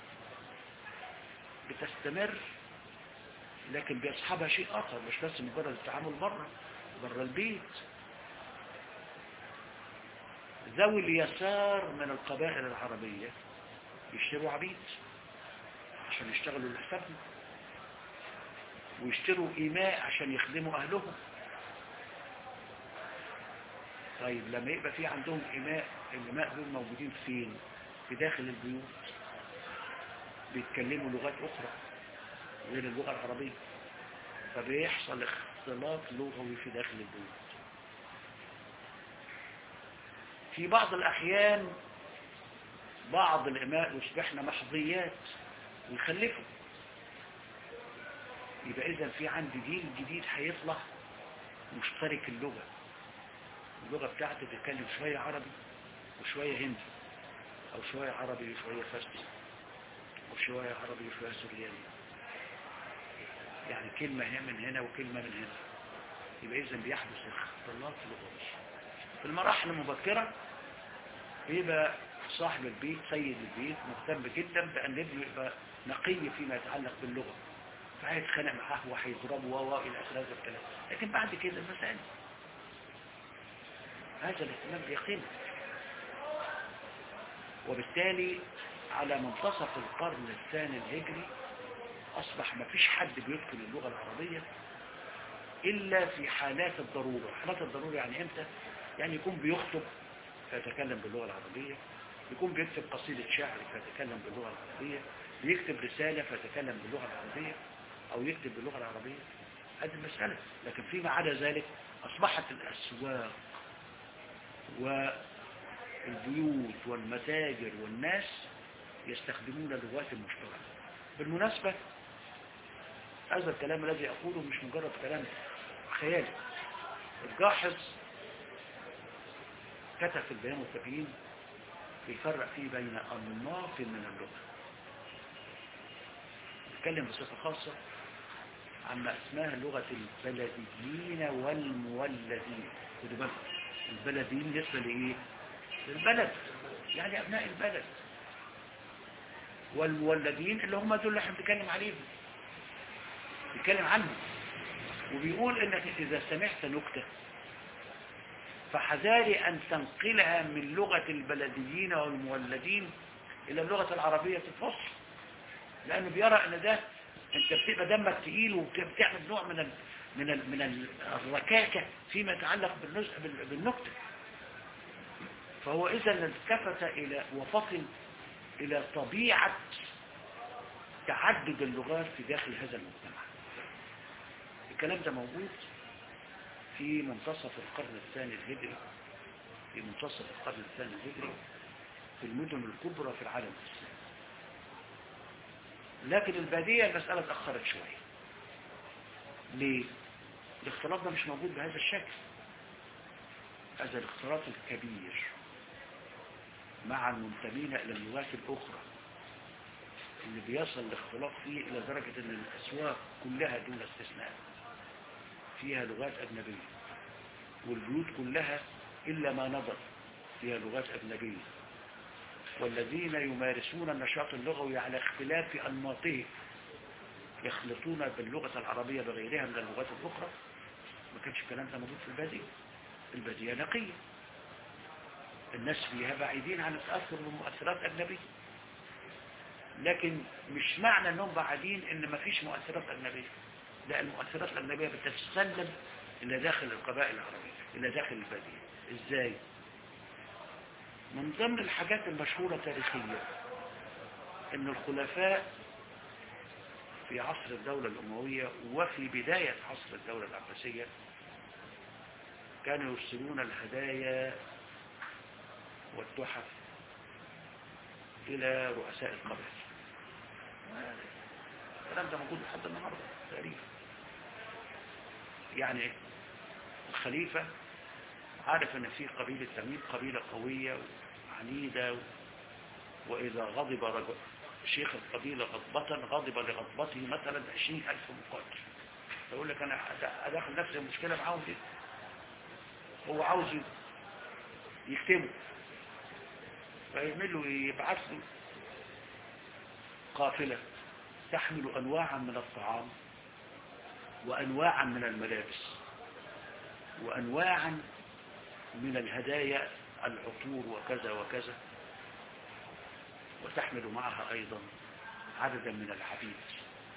بتستمر لكن بيصحبها شيء آخر مش بس مجرد التعامل بره بره البيت ذوي اليسار من القبائل العربية يشتروا عبيد عشان يشتغلوا لحسابهم ويشتروا إيماء عشان يخدموا أهلهم طيب لما يبقى في عندهم إماء الإماء دول موجودين فين في داخل البيوت بيتكلموا لغات أخرى غير اللغة العربية فبيحصل اختلاط لغوي في داخل البيوت في بعض الأحيان بعض الإماء يصبحن محظيات ويخلفوا يبقى إذا في عندي جيل جديد هيطلع مشترك اللغة اللغة بتاعته بيتكلم شوية عربي وشوية هندي أو شوية عربي وشوية فارسي وشوية عربي وشوية سورياني يعني كلمة هي من هنا وكلمة من هنا يبقى إذا بيحدث اختلاط لغوي في المراحل المبكرة بيبقى صاحب البيت سيد البيت مهتم جدا بأن ابنه يبقى نقي فيما يتعلق باللغة فهيتخانق معاه وهيضربه و الى اخر هذا الكلام لكن بعد كده المسألة هذا الاهتمام بيقل وبالتالي على منتصف القرن الثاني الهجري أصبح ما فيش حد بيتقن اللغة العربية إلا في حالات الضرورة حالات الضرورة يعني إمتى؟ يعني يكون بيخطب فيتكلم باللغة العربية يكون بيكتب قصيدة شعر فيتكلم باللغة العربية بيكتب رسالة فيتكلم باللغة العربية أو يكتب باللغة العربية هذه المسألة لكن فيما عدا ذلك أصبحت الأسواق والبيوت والمتاجر والناس يستخدمون لغات مشتركة بالمناسبة هذا الكلام الذي أقوله مش مجرد كلام خيالي الجاحظ كتب في البيان والتبيين بيفرق فيه بين أنماط من اللغة يتكلم بصفة خاصة عما اسمها لغة البلديين والمولدين خدوا بالكم البلديين نسبة لإيه؟ للبلد يعني أبناء البلد والمولدين اللي هم دول اللي احنا بنتكلم عليهم بيتكلم عنهم وبيقول انك اذا سمعت نكتة فحذاري ان تنقلها من لغة البلديين والمولدين الى اللغة العربية الفصل لانه بيرى ان ده انت بتبقى دمك تقيل وبتعمل نوع من ال من ال من الركاكة فيما يتعلق بالنكتة فهو اذا التفت الى وفصل الى طبيعة تعدد اللغات في داخل هذا المجتمع الكلام ده موجود في منتصف القرن الثاني الهجري في منتصف القرن الثاني الهجري في المدن الكبرى في العالم الإسلامي لكن البادية المسألة اتأخرت شوية ليه؟ الاختلاط ده مش موجود بهذا الشكل هذا الاختلاط الكبير مع المنتمين إلى اللغات الأخرى اللي بيصل الاختلاط فيه إلى درجة أن الأسواق كلها دون استثناء فيها لغات أجنبية والبيوت كلها إلا ما نظر فيها لغات أجنبية والذين يمارسون النشاط اللغوي على اختلاف أنماطه يخلطون باللغة العربية بغيرها من اللغات الأخرى ما كانش الكلام ده موجود في البادية البادية نقية الناس فيها بعيدين عن التأثر من مؤثرات أجنبية لكن مش معنى أنهم بعيدين أن ما فيش مؤثرات أجنبية لا المؤثرات الأجنبية بتتسلم إلى داخل القبائل العربية إلى داخل البادية إزاي؟ من ضمن الحاجات المشهورة تاريخيا أن الخلفاء في عصر الدولة الأموية وفي بداية عصر الدولة العباسية كانوا يرسلون الهدايا والتحف إلى رؤساء القبائل الكلام ده موجود لحد النهارده تقريبا يعني الخليفة عارف ان في قبيلة تميم قبيلة قوية وعنيدة وإذا غضب رجل شيخ القبيلة غضبة غضب لغضبته مثلا عشرين ألف مقاتل يقول لك أنا أدخل نفسي المشكلة معاهم دي هو عاوز يكتبه فيعمل له يبعث له قافلة تحمل أنواعا من الطعام وأنواعا من الملابس وأنواعا من الهدايا العطور وكذا وكذا وتحمل معها أيضا عددا من العبيد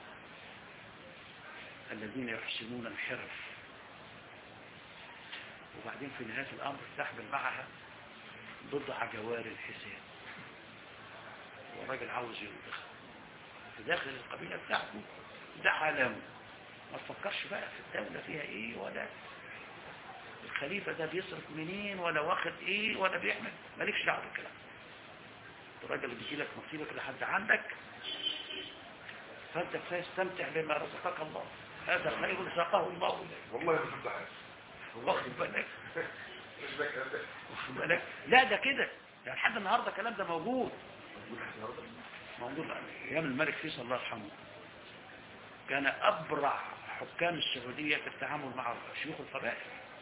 الذين يحسنون الحرف وبعدين في نهاية الأمر تحمل معها بضع جوار الحساب والراجل عاوز ينتخب في داخل القبيلة بتاعته ده عالمه ما تفكرش بقى في الدولة فيها ايه ولا الخليفة ده بيصرف منين ولا واخد ايه ولا بيعمل مالكش دعوه بالكلام الراجل اللي بيجي لك نصيبك لحد عندك فانت فاستمتع بما رزقك الله هذا خير رزقه الله لك والله ما كنت عارف واخد بالك مش ده كلام ده واخد بالك لا ده كده يعني لحد النهارده الكلام ده موجود موجود ايام الملك فيصل الله يرحمه كان ابرع حكام السعوديه في التعامل مع شيوخ القبائل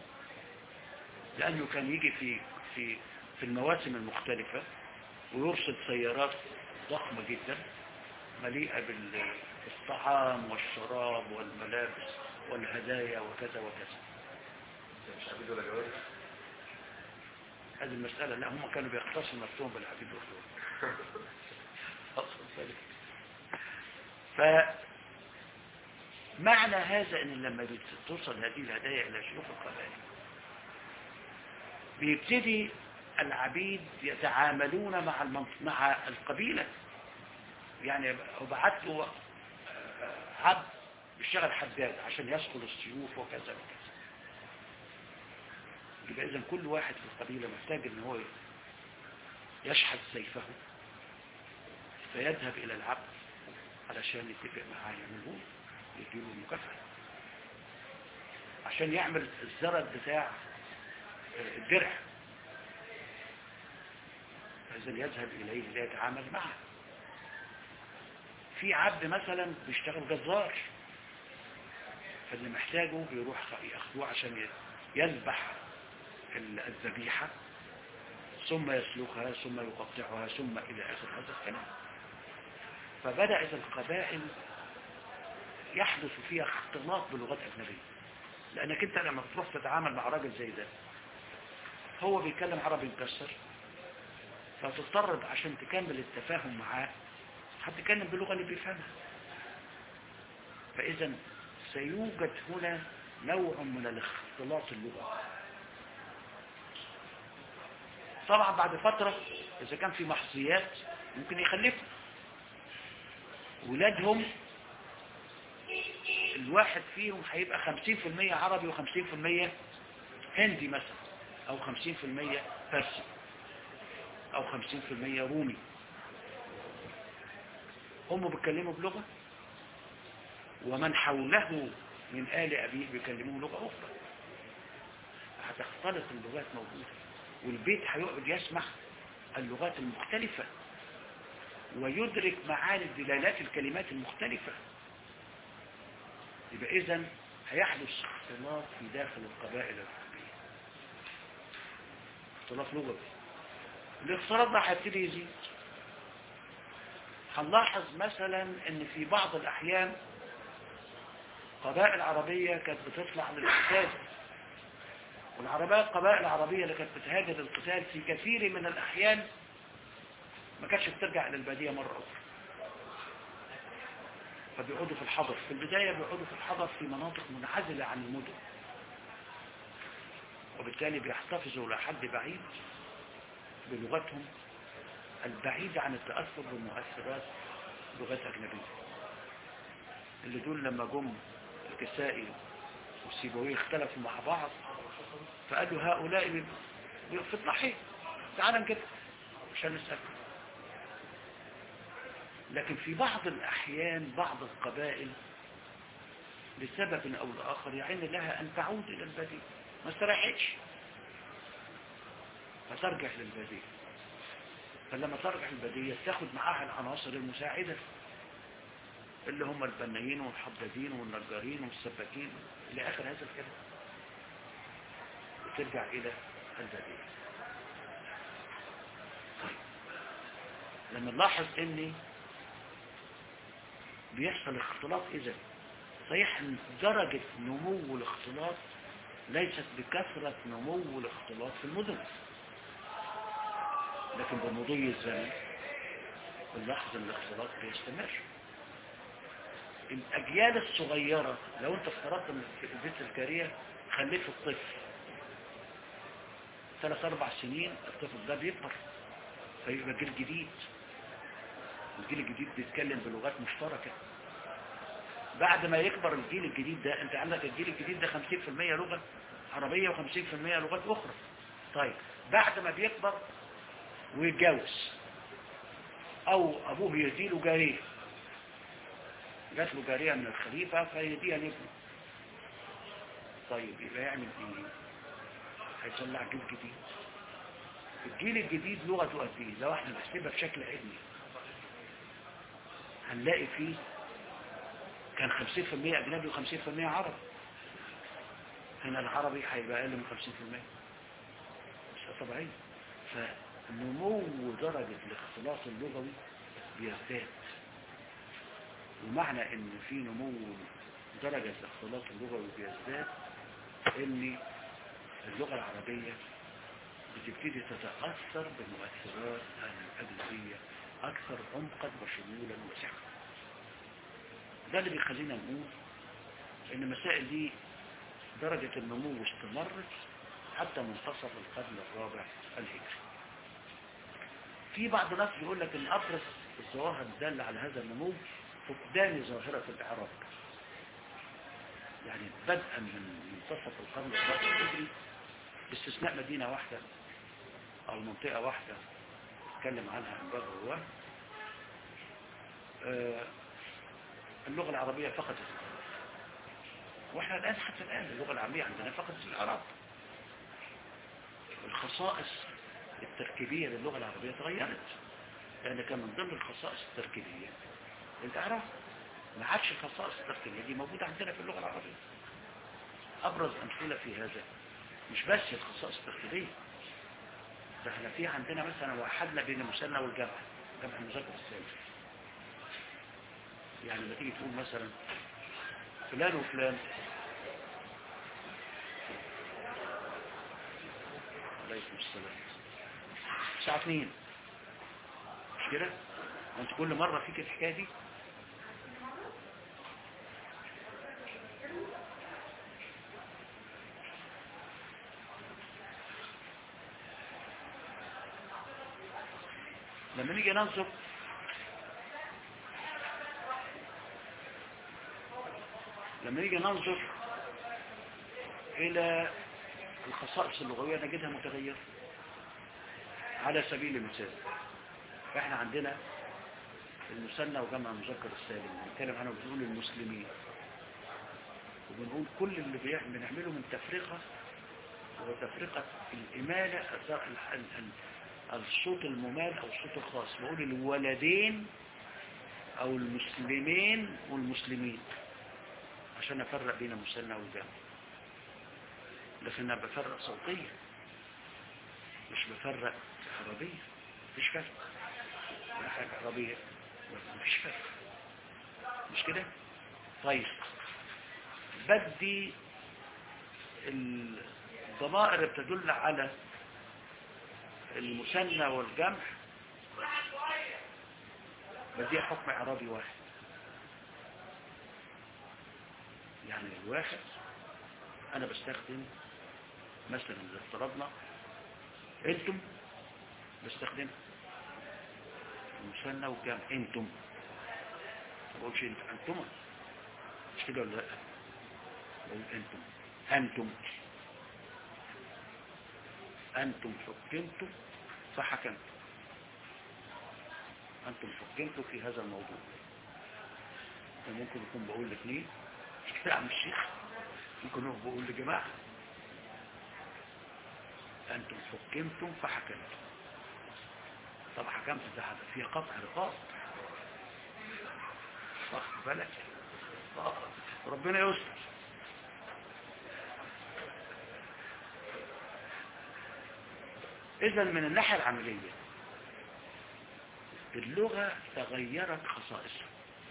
لانه كان يجي في في في المواسم المختلفه ويرصد سيارات ضخمه جدا مليئه بالطعام والشراب والملابس والهدايا وكذا وكذا مش عبيد ولا جواز هذه المسألة لا هم كانوا بيختصوا نفسهم بالعبيد والدول أصل ذلك فمعنى هذا ان لما توصل هذه الهدايا الى شيوخ القبائل بيبتدي العبيد يتعاملون مع المنط... مع القبيلة يعني وبعت له عبد بيشتغل حداد عشان يسقل السيوف وكذا وكذا يبقى اذا كل واحد في القبيلة محتاج ان هو يشحذ سيفه فيذهب الى العبد علشان يتفق معاه يعمله يديله المكافأة عشان يعمل الزرد بتاع الدرع فإذا يذهب إليه ليتعامل معه في عبد مثلا بيشتغل جزار فاللي محتاجه بيروح ياخدوه عشان يذبح الذبيحة ثم يسلخها ثم يقطعها ثم إلى آخر هذا الكلام فبدأت القبائل يحدث فيها اختلاط بلغات أجنبية لأنك أنت لما تروح تتعامل مع راجل زي ده هو بيتكلم عربي مكسر فتضطر عشان تكمل التفاهم معاه هتتكلم باللغة اللي بيفهمها فإذا سيوجد هنا نوع من الاختلاط اللغوي طبعا بعد فترة إذا كان في محظيات ممكن يخلفوا ولادهم الواحد فيهم هيبقى 50% عربي و50% هندي مثلا أو 50% فارسي أو 50% رومي هم بيتكلموا بلغة ومن حوله من آل أبيه بيكلموه لغة أخرى هتختلط اللغات موجودة والبيت هيقعد يسمع اللغات المختلفة ويدرك معاني دلالات الكلمات المختلفة يبقى إذن هيحدث اختلاط في داخل القبائل العربية اختلاط لغوي الاختلاط ده هيبتدي يزيد هنلاحظ مثلا ان في بعض الاحيان قبائل عربية كانت بتطلع للقتال والعربية القبائل العربية اللي كانت بتهاجر للقتال في كثير من الأحيان ما كانتش بترجع إلى البادية مرة أخرى فبيقعدوا في الحضر في البداية بيقعدوا في الحضر في مناطق منعزلة عن المدن وبالتالي بيحتفظوا لحد بعيد بلغتهم البعيدة عن التأثر بمؤثرات لغات أجنبية اللي دول لما جم الكسائي والسيبويه اختلفوا مع بعض فقالوا هؤلاء في الضحية تعال كده عشان نسأل لكن في بعض الأحيان بعض القبائل لسبب أو لآخر يعين لها أن تعود إلى البديل ما استريحتش فترجع للبديل فلما ترجع البدية تاخد معاها العناصر المساعدة اللي هم البنايين والحدادين والنجارين والسباكين إلى آخر هذا الكلام وترجع إلى البدية طيب لما نلاحظ ان بيحصل اختلاط اذا صحيح درجة نمو الاختلاط ليست بكثرة نمو الاختلاط في المدن لكن بمضي الزمن بنلاحظ ان الاختلاط بيستمر الاجيال الصغيرة لو انت افترضت ان في البيت الكارية خلفت طفل ثلاث أربع سنين الطفل ده بيكبر فيبقى جيل جديد الجيل الجديد بيتكلم بلغات مشتركة بعد ما يكبر الجيل الجديد ده انت عندك الجيل الجديد ده 50% لغة عربية و50% لغات أخرى طيب بعد ما بيكبر ويتجوز أو أبوه يديله جارية جات له جارية من الخليفة فيديها لابنه طيب يبقى يعمل ايه هيطلع جيل جديد الجيل الجديد لغته قد ايه لو احنا نحسبها بشكل علمي هنلاقي فيه كان 50% اجنبي و50% عربي هنا العربي هيبقى اقل من 50% مش طبيعي فنمو درجة الاختلاط اللغوي بيزداد ومعنى ان في نمو درجة الاختلاط اللغوي بيزداد ان اللغة العربية بتبتدي تتأثر بالمؤثرات الأجنبية أكثر عمقا وشمولا وسعة ده اللي بيخلينا نقول ان المسائل دي درجة النمو استمرت حتى منتصف القرن الرابع الهجري في بعض الناس بيقول لك ان ابرز الظواهر الدالة على هذا النمو فقدان ظاهرة الاعراب يعني بدءا من منتصف القرن الرابع الهجري باستثناء مدينة واحدة او منطقة واحدة اتكلم عنها امبارح هو آه اللغة العربية فقدت واحنا الان حتى الان اللغة العربية عندنا فقدت الاعراب الخصائص التركيبية للغة العربية تغيرت لأن كان من ضمن الخصائص التركيبية الإعراب ما عادش الخصائص التركيبية دي موجودة عندنا في اللغة العربية أبرز أمثلة في هذا مش بس الخصائص التركيبية ده احنا في عندنا مثلا وحدنا بين المثنى والجمع جمع المذكر السالم يعني لما تيجي تقول مثلا فلان وفلان عليكم السلام الساعة 2 مش كده وانت كل مرة فيك الحكاية دي لما نيجي ننظر لما نيجي ننظر الى الخصائص اللغوية نجدها متغيرة على سبيل المثال احنا عندنا المثنى وجمع المذكر السالم بنتكلم عنه بنقول المسلمين وبنقول كل اللي بنعمله من تفرقة هو تفرقة الإمالة الصوت الممال أو الصوت الخاص بقول الولدين أو المسلمين والمسلمين عشان أفرق بين المثنى والجمع لكن أنا بفرق صوتيا مش بفرق عربية مفيش فرق ولا حاجة عربية مفيش فرق مش كده طيب بدي الضمائر بتدل على المثنى والجمع بديها حكم اعرابي واحد يعني الواحد انا بستخدم مثلا اذا افترضنا انتم بستخدم المثنى والجمع انتم ما بقولش انت انتم مش كده ولا لا بقول انتم انتم انتم حكمتم فحكمتم انتم حكمتم في هذا الموضوع ممكن يكون بقول لاثنين مش كده يا عم الشيخ ممكن يكون بقول لجماعه أنتم حكمتم فحكمتم طب حكمت ده في قطع رقاب واخد بالك ربنا يستر إذا من الناحية العملية اللغة تغيرت خصائصها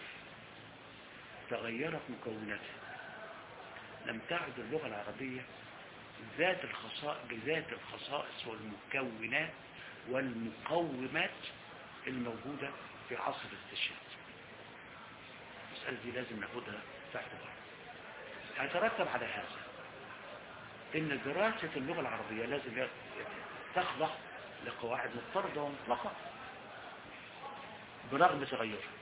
تغيرت مكوناتها لم تعد اللغة العربية ذات الخصائص بذات الخصائص والمكونات والمقومات الموجودة في عصر الاستشهاد المسألة دي لازم ناخدها تحت بعض هيترتب على هذا ان دراسة اللغة العربية لازم تخضع لقواعد مفترضة ومطلقة برغم تغيرها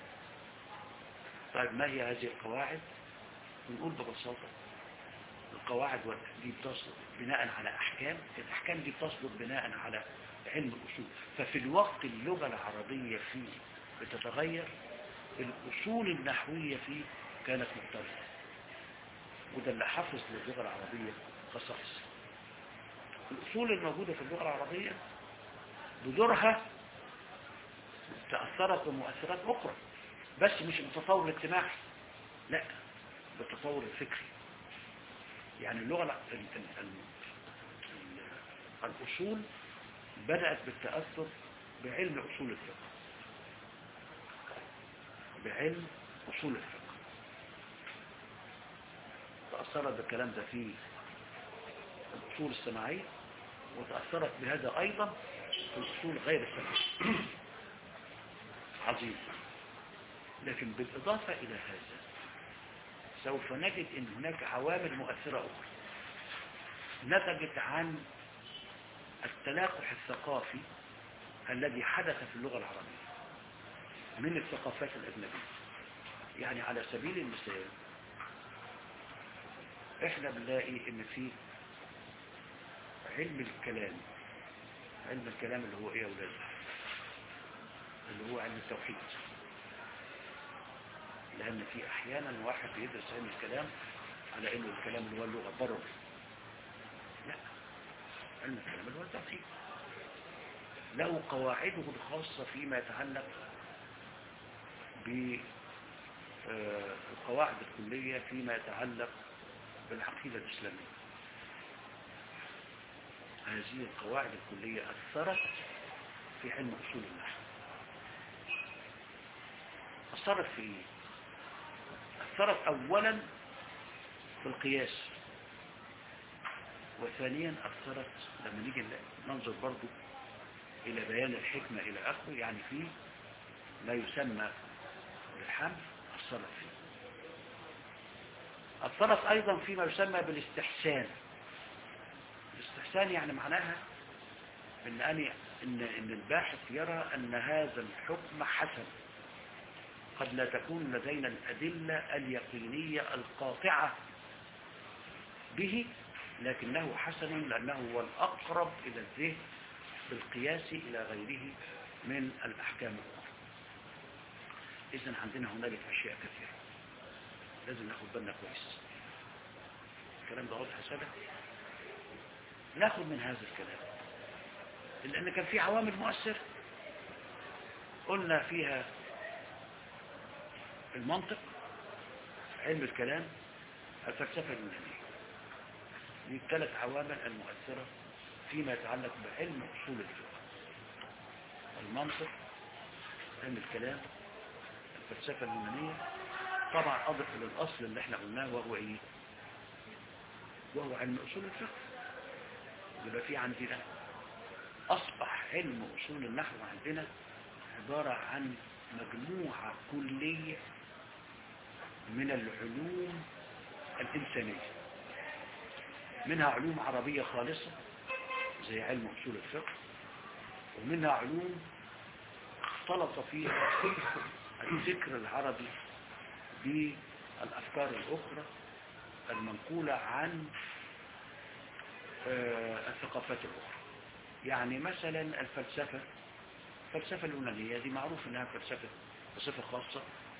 طيب ما هي هذه القواعد نقول ببساطة القواعد دي بتصدر بناء على أحكام الأحكام دي بتصدر بناء على علم الأصول ففي الوقت اللغة العربية فيه بتتغير الأصول النحوية فيه كانت مختلفة وده اللي حفظ للغة العربية خصائص الأصول الموجودة في اللغة العربية بدورها تأثرت بمؤثرات أخرى بس مش بالتطور الاجتماعي لا بالتطور الفكري يعني اللغة ال ال ال ال الأصول بدأت بالتأثر بعلم أصول الفقه بعلم أصول الفقه تأثرت بالكلام ده في الأصول السماعية وتأثرت بهذا أيضا في الأصول غير السماعية عظيم لكن بالإضافة إلى هذا سوف نجد أن هناك عوامل مؤثرة أخرى نتجت عن التلاقح الثقافي الذي حدث في اللغة العربية من الثقافات الأجنبية يعني على سبيل المثال احنا بنلاقي ان في علم الكلام علم الكلام اللي هو ايه يا ولاد اللي هو علم التوحيد لان في احيانا واحد بيدرس علم الكلام على انه الكلام اللي هو اللغه ضرر لا علم الكلام اللي هو التوحيد له قواعده الخاصه فيما يتعلق بالقواعد الكليه فيما يتعلق بالعقيدة الإسلامية هذه القواعد الكلية أثرت في علم أصول النحو أثرت في إيه؟ أثرت أولا في القياس وثانيا أثرت لما نيجي ننظر برضو إلى بيان الحكمة إلى آخره يعني في ما يسمى بالحمل أثرت فيه أثرت أيضا فيما يسمى بالاستحسان الاستحسان يعني معناها إن, أني إن, إن الباحث يرى أن هذا الحكم حسن قد لا تكون لدينا الأدلة اليقينية القاطعة به لكنه حسن لأنه هو الأقرب إلى الذهن بالقياس إلى غيره من الأحكام الأخرى إذن عندنا هنالك أشياء كثيرة لازم ناخد بالنا كويس الكلام ده واضح سادة ناخد من هذا الكلام لأن كان في عوامل مؤثرة قلنا فيها المنطق علم الكلام الفلسفة اليونانية دي الثلاث عوامل المؤثرة فيما يتعلق بعلم أصول الفقه المنطق علم الكلام الفلسفة اليونانية طبعا أضف للأصل اللي احنا قلناه وهو ايه وهو علم أصول الفقه يبقى في عندنا أصبح علم أصول النحو عندنا عبارة عن مجموعة كلية من العلوم الإنسانية منها علوم عربية خالصة زي علم أصول الفقه ومنها علوم اختلط فيها الذكر العربي بالأفكار الأخرى المنقولة عن الثقافات الأخرى يعني مثلا الفلسفة الفلسفة اليونانية دي معروف انها فلسفة بصفة خاصة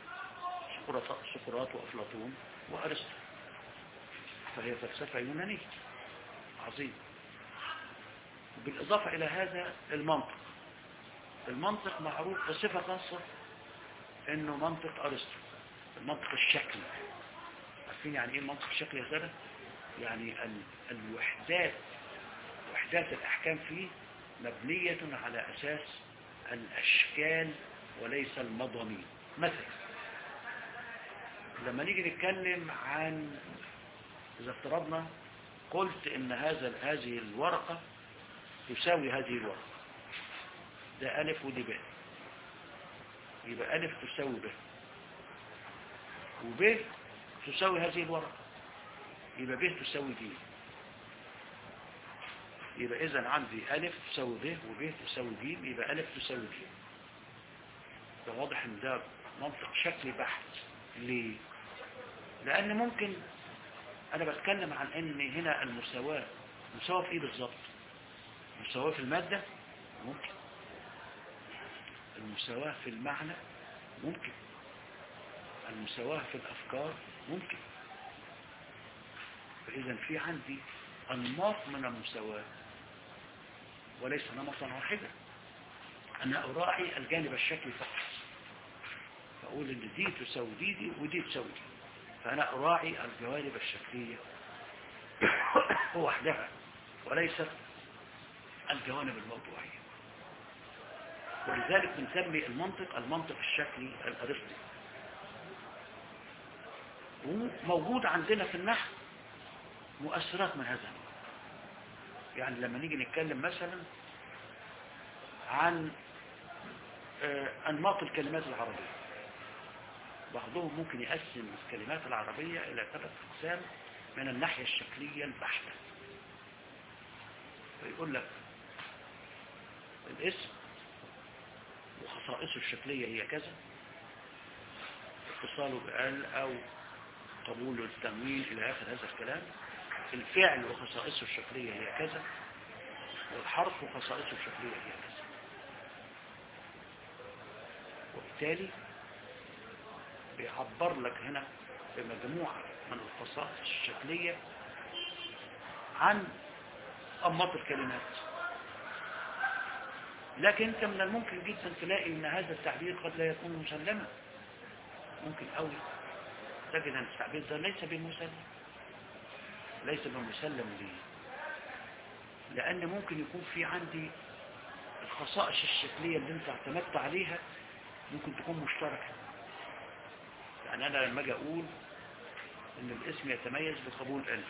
سقراط وأفلاطون وأرسطو فهي فلسفة يونانية عظيمة بالإضافة إلى هذا المنطق المنطق معروف بصفة خاصة انه منطق أرسطو المنطق الشكلي عارفين يعني ايه المنطق الشكلي يا سادة يعني ال... الوحدات وحدات الأحكام فيه مبنية على أساس الأشكال وليس المضامين مثلا لما نيجي نتكلم عن إذا افترضنا قلت إن هذا هذه الورقة تساوي هذه الورقة ده ألف ودي باء يبقى ألف تساوي ب وب تساوي هذه الورقة يبقى ب تساوي دي يبقى إذا عندي ألف تساوي ب وب تساوي ج يبقى ألف تساوي ج ده واضح إن ده منطق شكلي بحت ليه؟ لأن ممكن أنا بتكلم عن إن هنا المساواة مساواة في إيه بالظبط؟ مساواة في المادة ممكن المساواة في المعنى ممكن المساواة في الأفكار ممكن فإذا في عندي أنماط من المساواة وليس نمطا واحدا أنا أراعي الجانب الشكلي فقط فأقول إن دي تساوي دي, دي ودي تساوي دي فأنا أراعي الجوانب الشكلية وحدها وليست الجوانب الموضوعية ولذلك بنسمي المنطق المنطق الشكلي الأرسطي وموجود عندنا في النحو مؤثرات من هذا النوع يعني لما نيجي نتكلم مثلا عن أنماط الكلمات العربية بعضهم ممكن يقسم الكلمات العربية إلى ثلاث أقسام من الناحية الشكلية البحتة فيقول لك الاسم وخصائصه الشكلية هي كذا اتصاله بقال أو قبول التنوين إلى آخر هذا الكلام الفعل وخصائصه الشكلية هي كذا والحرف وخصائصه الشكلية هي كذا وبالتالي بيعبر لك هنا بمجموعة من الخصائص الشكلية عن أنماط الكلمات لكن انت من الممكن جدا تلاقي ان هذا التعبير قد لا يكون مسلما ممكن قوي تجد ان التعبير ده ليس بالمسلم ليس بالمسلم ليه لان ممكن يكون في عندي الخصائص الشكلية اللي انت اعتمدت عليها ممكن تكون مشتركة يعني انا لما اجي اقول ان الاسم يتميز بقبول الف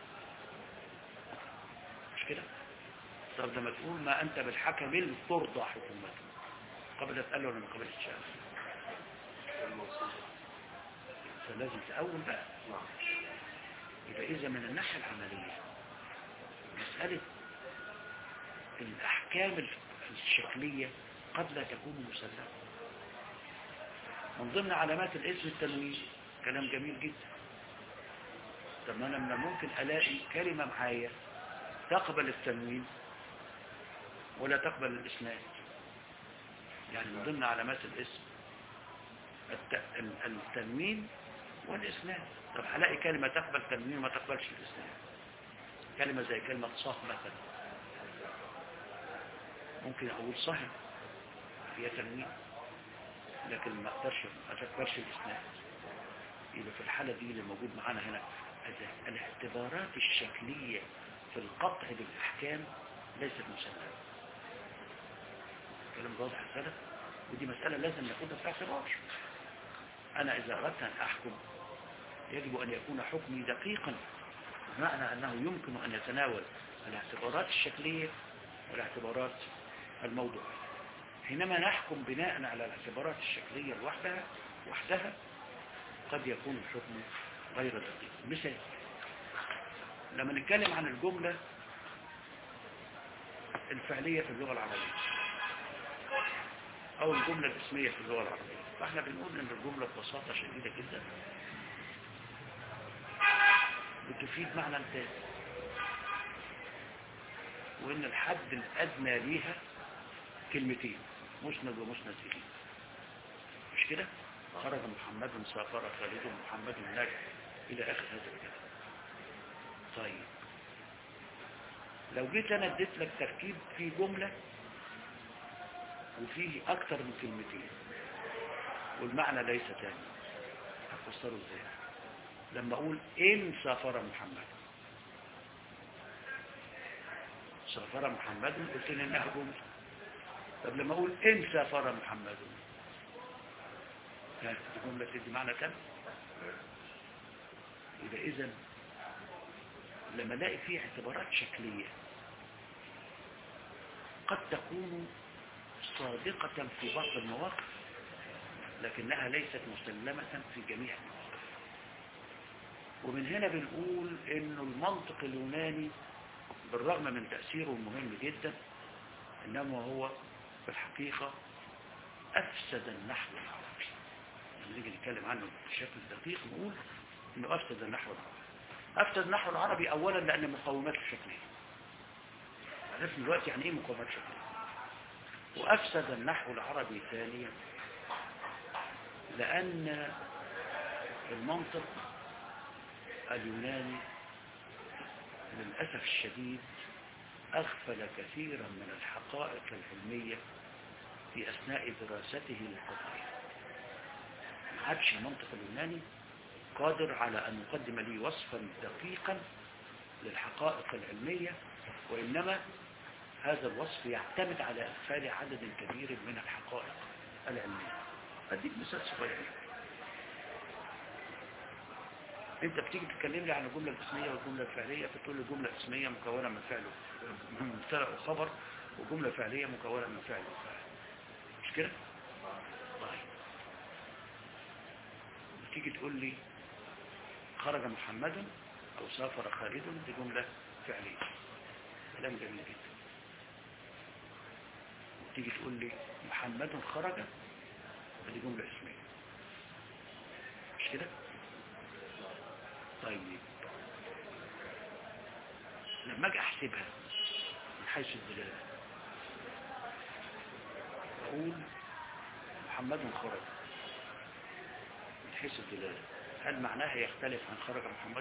مش كده طب لما تقول ما أنت بالحكم ترضى حكومته قبل تقال ولا من قبل الشام فلازم تأول بقى يبقى إذا من الناحية العملية مسألة الأحكام الشكلية قد لا تكون مسلمة من ضمن علامات الاسم التنوين كلام جميل جدا طب ما أنا من الممكن ألاقي كلمة معايا تقبل التنوين ولا تقبل الإسناد يعني من ضمن علامات الاسم الت... التنوين والإسناد طب هلاقي كلمة تقبل تنوين وما تقبلش الإسناد كلمة زي كلمة صه مثلا ممكن أقول صه هي تنوين لكن ما اقدرش ما تقبلش الإسناد يبقى في الحالة دي اللي موجود معانا هنا الاعتبارات الشكلية في القطع بالأحكام ليست مسلمة كلام واضح السلف ودي مسألة لازم ناخدها في اعتبار أنا إذا أردت أن أحكم يجب أن يكون حكمي دقيقا بمعنى أنه يمكن أن يتناول الاعتبارات الشكلية والاعتبارات الموضوعية حينما نحكم بناء على الاعتبارات الشكلية لوحدها وحدها قد يكون الحكم غير دقيق مثال لما نتكلم عن الجملة الفعلية في اللغة العربية أو الجملة الاسمية في اللغة العربية فاحنا بنقول ان الجملة ببساطة شديدة جدا بتفيد معنى تاني وان الحد الادنى ليها كلمتين مسند ومسند اليه مش كده خرج محمد سافر خالد محمد ناجح الى اخر هذا الكلام طيب لو جيت انا اديت لك تركيب في جملة وفيه اكتر من كلمتين والمعنى ليس تاني هتفسره ازاي لما اقول ان سافر محمد سافر محمد قلت لي انها جمله طب لما اقول ان سافر محمد كانت الجمله تدي معنى تاني يبقى اذا لما الاقي فيه اعتبارات شكليه قد تكون صادقه في بعض المواقف لكنها ليست مسلمة في جميع المواقف ومن هنا بنقول انه المنطق اليوناني بالرغم من تأثيره المهم جدا إنما هو في الحقيقة أفسد النحو العربي لما نيجي نتكلم عنه بشكل دقيق نقول إنه أفسد النحو العربي أفسد النحو العربي أولا لأن مقوماته شكلية عرفنا دلوقتي يعني إيه مقومات شكلية وأفسد النحو العربي ثانيا لأن المنطق اليوناني للأسف الشديد أغفل كثيرا من الحقائق العلمية في أثناء دراسته للقضايا ما عادش المنطق اليوناني قادر على أن يقدم لي وصفا دقيقا للحقائق العلمية وإنما هذا الوصف يعتمد على إغفال عدد كبير من الحقائق العلمية أديك مثال صغير انت بتيجي تتكلم لي عن الجملة الاسمية والجملة الفعلية فتقول لي جملة اسمية مكونة من فعل من مبتدا وخبر وجملة فعلية مكونة من فعل وفاعل مش كده؟ طيب بتيجي تقول لي خرج محمد او سافر خالد دي جملة فعلية كلام جميل جدا تيجي تقول لي محمد خرج دي جملة اسمية مش كده؟ طيب لما اجي احسبها من حيث الدلاله اقول محمد خرج من حيث الدلاله هل معناها يختلف عن خرج محمد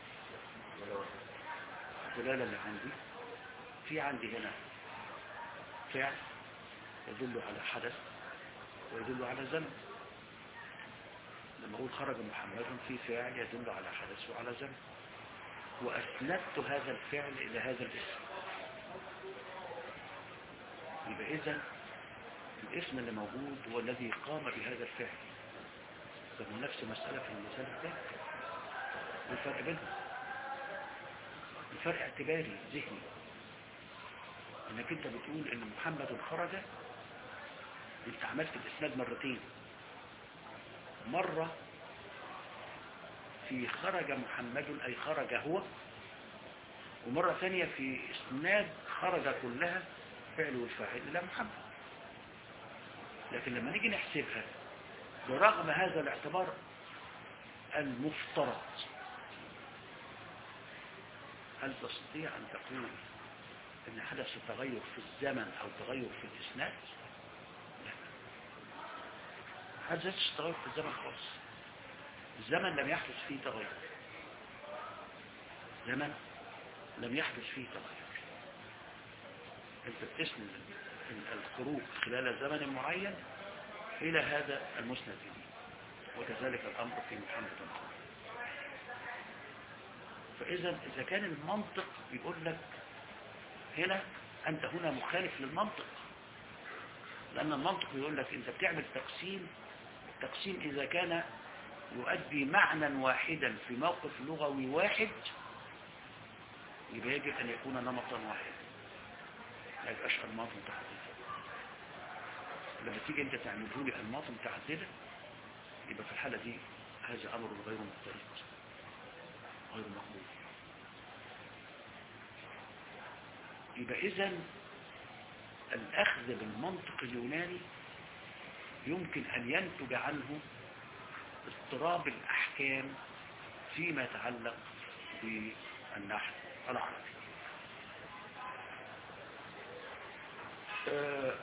الدلاله اللي عندي في عندي هنا فعل يدل على حدث ويدل على زمن لما أقول خرج محمد في فعل يدل على حدث وعلى زمن وأسندت هذا الفعل إلى هذا الاسم يبقى إذا الاسم اللي موجود هو الذي قام بهذا الفعل طب نفس مسألة في المثال الثاني والفرق بينهم الفرق اعتباري ذهني انك انت بتقول ان محمد خرج انت عملت الاسناد مرتين مرة في خرج محمد أي خرج هو ومرة ثانية في إسناد خرج كلها فعل والفاعل إلى محمد لكن لما نيجي نحسبها برغم هذا الاعتبار المفترض هل تستطيع أن تقول أن حدث تغير في الزمن أو تغير في الإسناد لا هذا تغير في الزمن خالص الزمن لم يحدث فيه تغير زمن لم يحدث فيه تغير انت بتسند الخروج خلال زمن معين الى هذا المسند اليه وكذلك الامر في محمد فاذا اذا كان المنطق بيقول لك هنا انت هنا مخالف للمنطق لان المنطق بيقول لك انت بتعمل تقسيم التقسيم اذا كان يؤدي معنى واحدا في موقف لغوي واحد يبقى يجب أن يكون نمطا واحدا ما يبقاش أنماط متعددة لما تيجي أنت تعمله لي أنماط متعددة يبقى في الحالة دي هذا أمر غير مختلف غير مقبول يبقى إذا الأخذ بالمنطق اليوناني يمكن أن ينتج عنه اضطراب الأحكام فيما يتعلق بالنحو العربي آه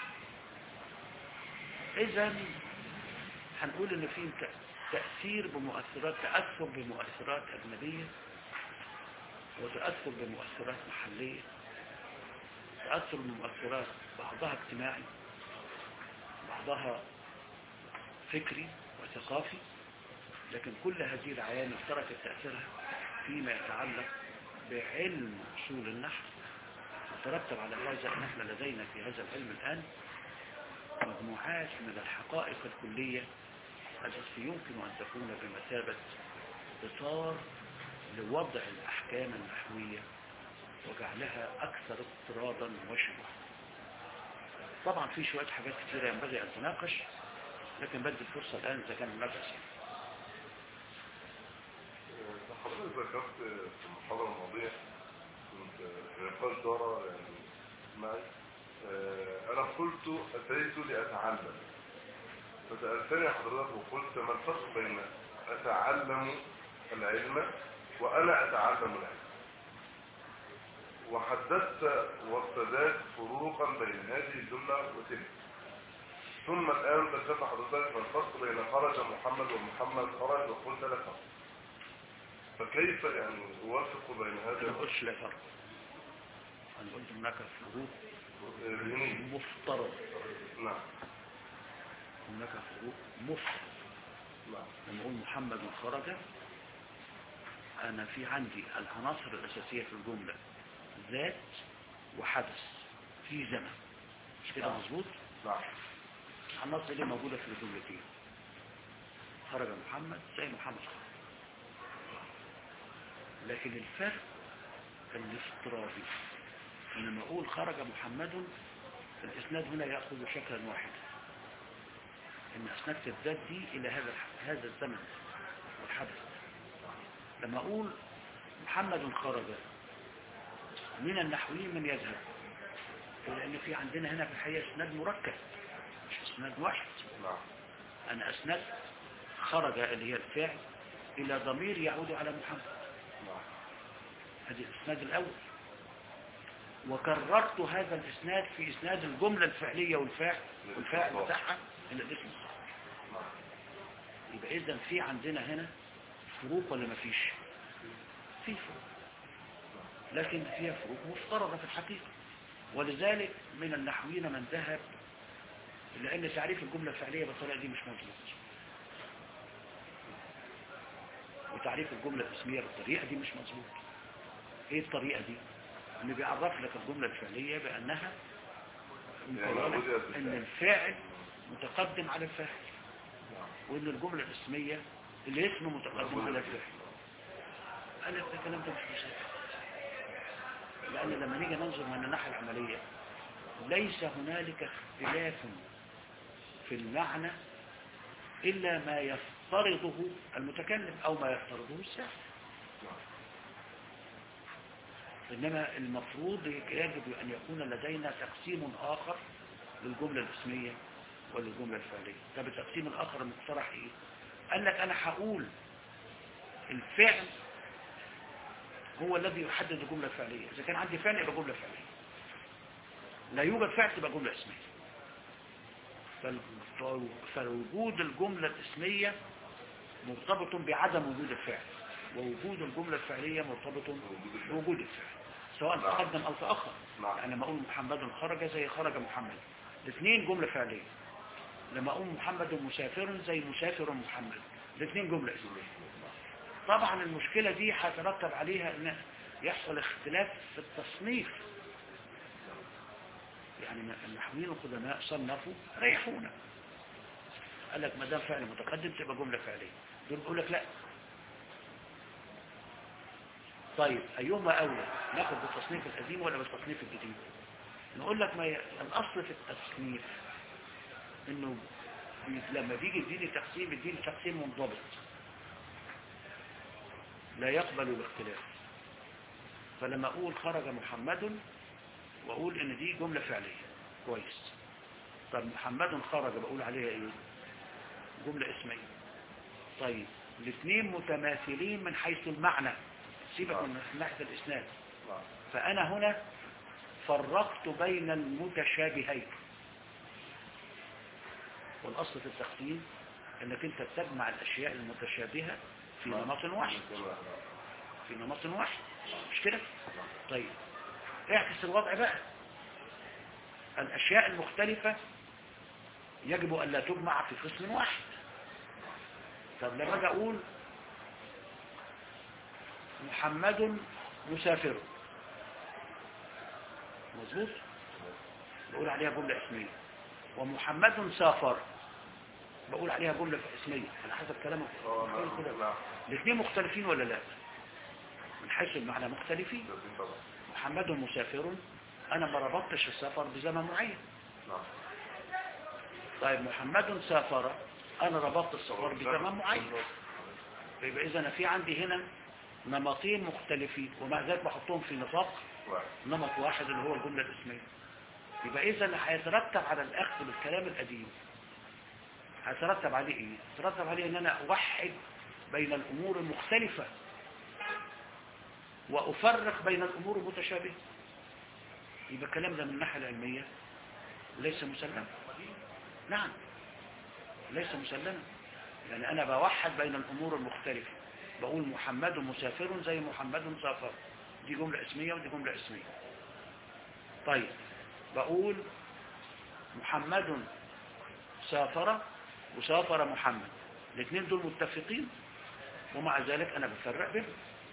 إذا هنقول إن في تأثير بمؤثرات تأثر بمؤثرات أجنبية وتأثر بمؤثرات محلية تأثر بمؤثرات بعضها اجتماعي بعضها فكري وثقافي لكن كل هذه العوامل تركت تأثيرها فيما يتعلق بعلم أصول النحو وترتب على هذا أن احنا لدينا في هذا العلم الآن مجموعات من الحقائق الكلية التي يمكن أن تكون بمثابة إطار لوضع الأحكام النحوية وجعلها أكثر اضطرادا وشبها طبعا في شوية حاجات كثيرة ينبغي أن تناقش لكن بدي الفرصة الآن إذا كان هناك أسئلة حضرتك ذكرت في المحاضرة الماضية كنت نقاش دارة يعني معي آه، أنا قلت أتيت لأتعلم فسألتني حضرتك وقلت ما الفرق بين أتعلم العلم وأنا أتعلم العلم وحددت وابتدأت فروقا بين هذه الجملة وتلك ثم الآن ذكرت حضرتك ما الفرق بين خرج محمد ومحمد خرج وقلت لا فرق فكيف يعني أوافق بين انا ما هذا قلتش لا فرق انا قلت هناك فروق الهنين مفترض نعم هناك فروق مفترض نعم لما اقول محمد خرج انا في عندي العناصر الاساسيه في الجمله ذات وحدث في زمن مش كده نعم. مظبوط نعم العناصر دي موجوده في الجملتين خرج محمد زي محمد خرج لكن الفرق الافتراضي لما اقول خرج محمد الاسناد هنا ياخذ شكلا واحدا ان اسندت الذات دي الى هذا الح- هذا الزمن والحدث لما اقول محمد خرج من النحويين من يذهب لان في عندنا هنا في الحقيقه اسناد مركب مش اسناد واحد نعم انا اسندت خرج اللي هي الفعل الى ضمير يعود على محمد نعم هذه الاسناد الاول وكررت هذا الاسناد في اسناد الجمله الفعليه والفاعل والفاعل بتاعها الى الاسم الصحيح نعم يبقى اذا في عندنا هنا فروق ولا ما فيش في فروق لكن فيها فروق مفترضه في الحقيقه ولذلك من النحويين من ذهب لان تعريف الجمله الفعليه بالطريقه دي مش مظبوط وتعريف الجمله الاسميه بالطريقه دي مش مظبوط ايه الطريقه دي ان بيعرف لك الجمله الفعليه بانها يعني بدأت بالفعل. ان الفاعل متقدم على الفاعل نعم وان الجملة الاسمية الاسم متقدم على الفعل قال لك ده الكلام ده مش صحيح لان لما نيجي ننظر من الناحية العملية ليس هنالك اختلاف في المعنى الا ما يفترضه المتكلم او ما يفترضه الساحر انما المفروض يجب ان يكون لدينا تقسيم اخر للجملة الاسمية وللجملة الفعلية طب التقسيم الآخر المقترح إيه قال لك أنا هقول الفعل هو الذي يحدد الجملة الفعلية إذا كان عندي فعل يبقى جملة فعلية لا يوجد فعل تبقى جملة اسمية فال- فال- فوجود الجملة الاسمية مرتبط بعدم وجود الفعل ووجود الجملة الفعلية مرتبط بوجود الفعل سواء نعم. تقدم أو تأخر نعم. يعني لما أقول محمد خرج زي خرج محمد الاثنين جملة فعلية لما أقول محمد مسافر زي مسافر محمد الاثنين جملة اسمية طبعا المشكلة دي هترتب عليها ان يحصل اختلاف في التصنيف يعني النحويين القدماء صنفوا ريحونا قال لك ما دام فعل متقدم تبقى جملة فعلية دول بيقول لك لا طيب أيهما أولى ناخد بالتصنيف القديم ولا بالتصنيف الجديد نقول لك ما ي... الأصل في التصنيف إنه بي- لما بيجي يديني تقسيم يديني تقسيم منضبط لا يقبل الاختلاف فلما أقول خرج محمد وأقول إن دي جملة فعلية كويس طب محمد خرج بقول عليها إيه جملة اسمية طيب الاثنين متماثلين من حيث المعنى سيبك من ناحية الإسناد نعم فأنا هنا فرقت بين المتشابهين والأصل في التقسيم أنك أنت تجمع الأشياء المتشابهة في نمط واحد في نمط واحد مش كده طيب اعكس الوضع بقى الأشياء المختلفة يجب أن لا تجمع في قسم واحد طب لما أجي أقول محمد مسافر مظبوط بقول عليها جملة اسمية ومحمد سافر بقول عليها جملة اسمية على حسب كلامك اه بقول كده. نعم نعم الاثنين مختلفين ولا لا من حيث المعنى مختلفين لازم طبعا محمد مسافر انا ما ربطتش السفر بزمن معين نعم طيب محمد سافر انا ربطت السفر بزمن معين يبقى اذا أنا في عندي هنا نمطين مختلفين ومع ذلك بحطهم في نطاق واحد نمط واحد اللي هو الجملة الاسمية يبقى إذا هيترتب على الأخذ بالكلام القديم هيترتب عليه إيه؟ هيترتب عليه إن أنا أوحد بين الأمور المختلفة وأفرق بين الأمور المتشابهة يبقى الكلام ده من الناحية العلمية ليس مسلما نعم ليس مسلما يعني أنا بوحد بين الأمور المختلفة بقول محمد مسافر زي محمد سافر دي جملة اسمية ودي جملة اسمية طيب بقول محمد سافر وسافر محمد الاثنين دول متفقين ومع ذلك أنا بفرق بينهم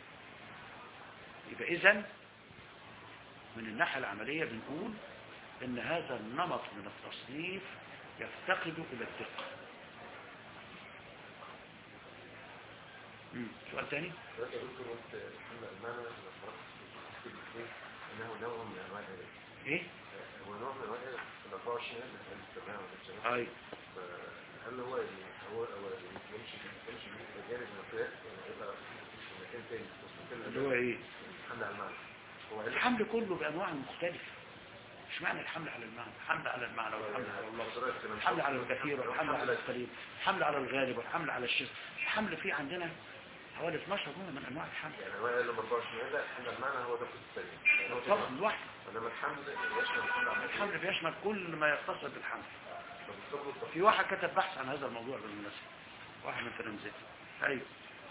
يبقى إذن من الناحية العملية بنقول إن هذا النمط من التصنيف يفتقد إلى الدقة مم. سؤال تاني دلوقتي يا دكتور قلت محمد المعنى لما فرقت في الاثنين انه نوع من انواع الهدف ايه هو نوع من انواع الهدف ال 24 اللي احنا بنستخدمها والتشابه اي فهل هو يعني هو هو يمشي يمشي بجانب من القياس يعني هيبقى في مكان تاني مستقل اللي هو ايه محمد على المعنى هو علم الحمل كله بأنواع مختلفة مش معنى الحمل على المعنى الحمل على المعنى والحمل على الله الحمل على الكثير والحمل على القليل الحمل على الغالب والحمل على الشيء الحمل فيه عندنا حوالي 12 نوع من انواع الحمل يعني انواع اللي 24 لا محمد المعنى هو ده في الثاني يعني هو طبعا كده. لوحده انما الحمل يشمل محمد على الحمل بيشمل كل ما يتصل بالحمل فبالضبط في واحد كتب بحث عن هذا الموضوع بالمناسبة واحد من تلامذتي ايوه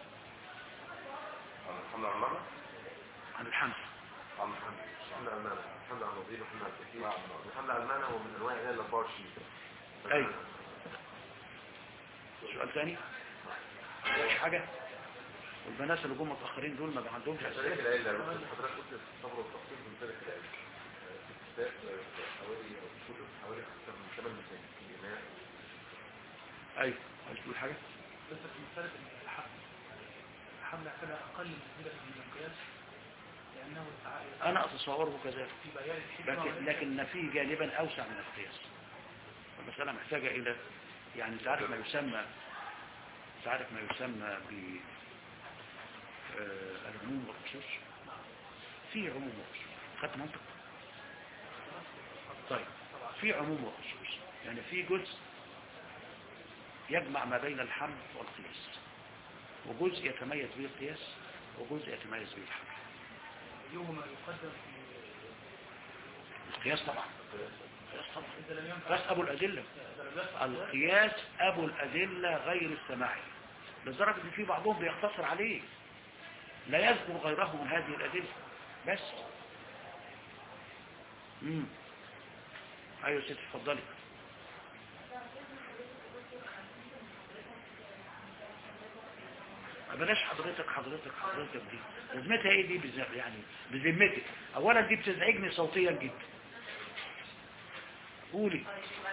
محمد على المعنى عن الحمل عن محمد محمد على المعنى محمد على النظير محمد على الكثير محمد على المعنى هو من انواع ال 24 أيوة. سؤال ثاني مش حاجة والبنات اللي جم متأخرين دول ما عندهمش ذلك أسئلة العلة لو كنت حضرتك قلت الصبر والتقصير من ذلك العلة في الكتاب حوالي أو في كتب حوالي أكثر من ثمان مسائل في الإماء ايوه عايز تقول حاجة بس في مسألة إن الحمل الحمل كده أقل منزلة من القياس لأنه التع- انا اتصوره كذلك في بيان الحكمة لكن وليس- لكن في جانبا اوسع من القياس المسألة محتاجة الى يعني تعرف ما يسمى تعرف ما يسمى ب آه، العموم والخصوص في عموم وخصوص خدت منطق طيب في عموم وخصوص يعني في جزء يجمع ما بين الحمل والقياس وجزء يتميز به القياس وجزء يتميز به الحمل أيهما يقدم في القياس طبعا القياس طبعا إذا لم ينفع القياس أبو الأدلة إذا لم ينفع القياس أبو الأدلة غير السماعي لدرجة أن في بعضهم بيقتصر عليه لا يذكر غيره من هذه الأدلة بس امم أيوة ست اتفضلي بلاش حضرتك حضرتك حضرتك دي لازمتها ايه دي بز- يعني بذمتك اولا دي بتزعجني صوتيا جدا قولي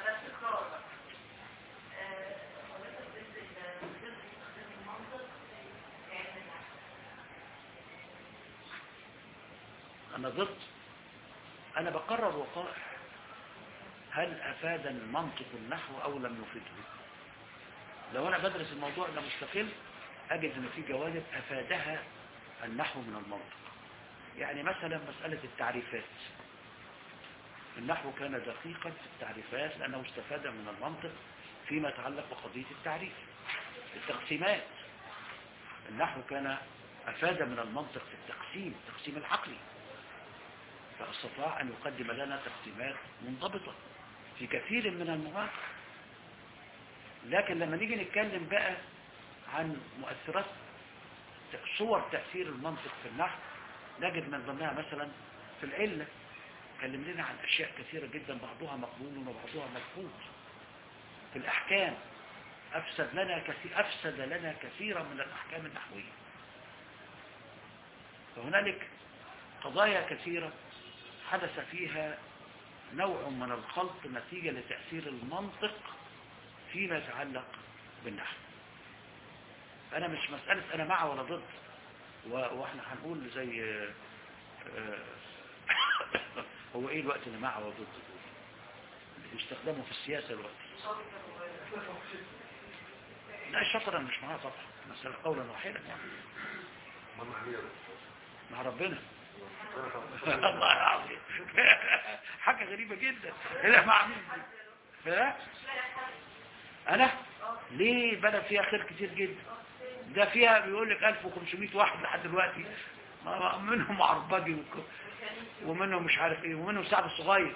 أنا ضد أنا بقرر وقائع هل أفاد المنطق النحو أو لم يفيده لو أنا بدرس الموضوع ده مستقل أجد أن في جوانب أفادها النحو من المنطق يعني مثلا مسألة التعريفات النحو كان دقيقا في التعريفات لأنه استفاد من المنطق فيما يتعلق بقضية التعريف التقسيمات النحو كان أفاد من المنطق في التقسيم التقسيم العقلي فاستطاع أن يقدم لنا تقسيمات منضبطة في كثير من المواقع لكن لما نيجي نتكلم بقى عن مؤثرات صور تأثير المنطق في النحو نجد من ضمنها مثلا في العلة كلم لنا عن أشياء كثيرة جدا بعضها مقبول وبعضها مرفوض في الأحكام أفسد لنا كثير أفسد لنا كثيرا من الأحكام النحوية فهنالك قضايا كثيرة حدث فيها نوع من الخلط نتيجة لتأثير المنطق فيما يتعلق بالنحو أنا مش مسألة أنا مع ولا ضد و- وإحنا هنقول زي آه، آه، هو إيه الوقت اللي مع وضد دول اللي بيستخدموا في السياسة الوقت لا الشطر أنا مش معاه طبعا مسألة قولا واحدا يعني ما محمية مع ربنا ربنا الله العظيم حاجة غريبة جدا لا مع مين دي؟ ها؟ انا ليه بلد فيها خير كتير جدا ده فيها بيقول لك 1500 واحد لحد دلوقتي ما- ما- منهم عرباجي وك- ومنهم مش عارف ايه ومنهم سعد الصغير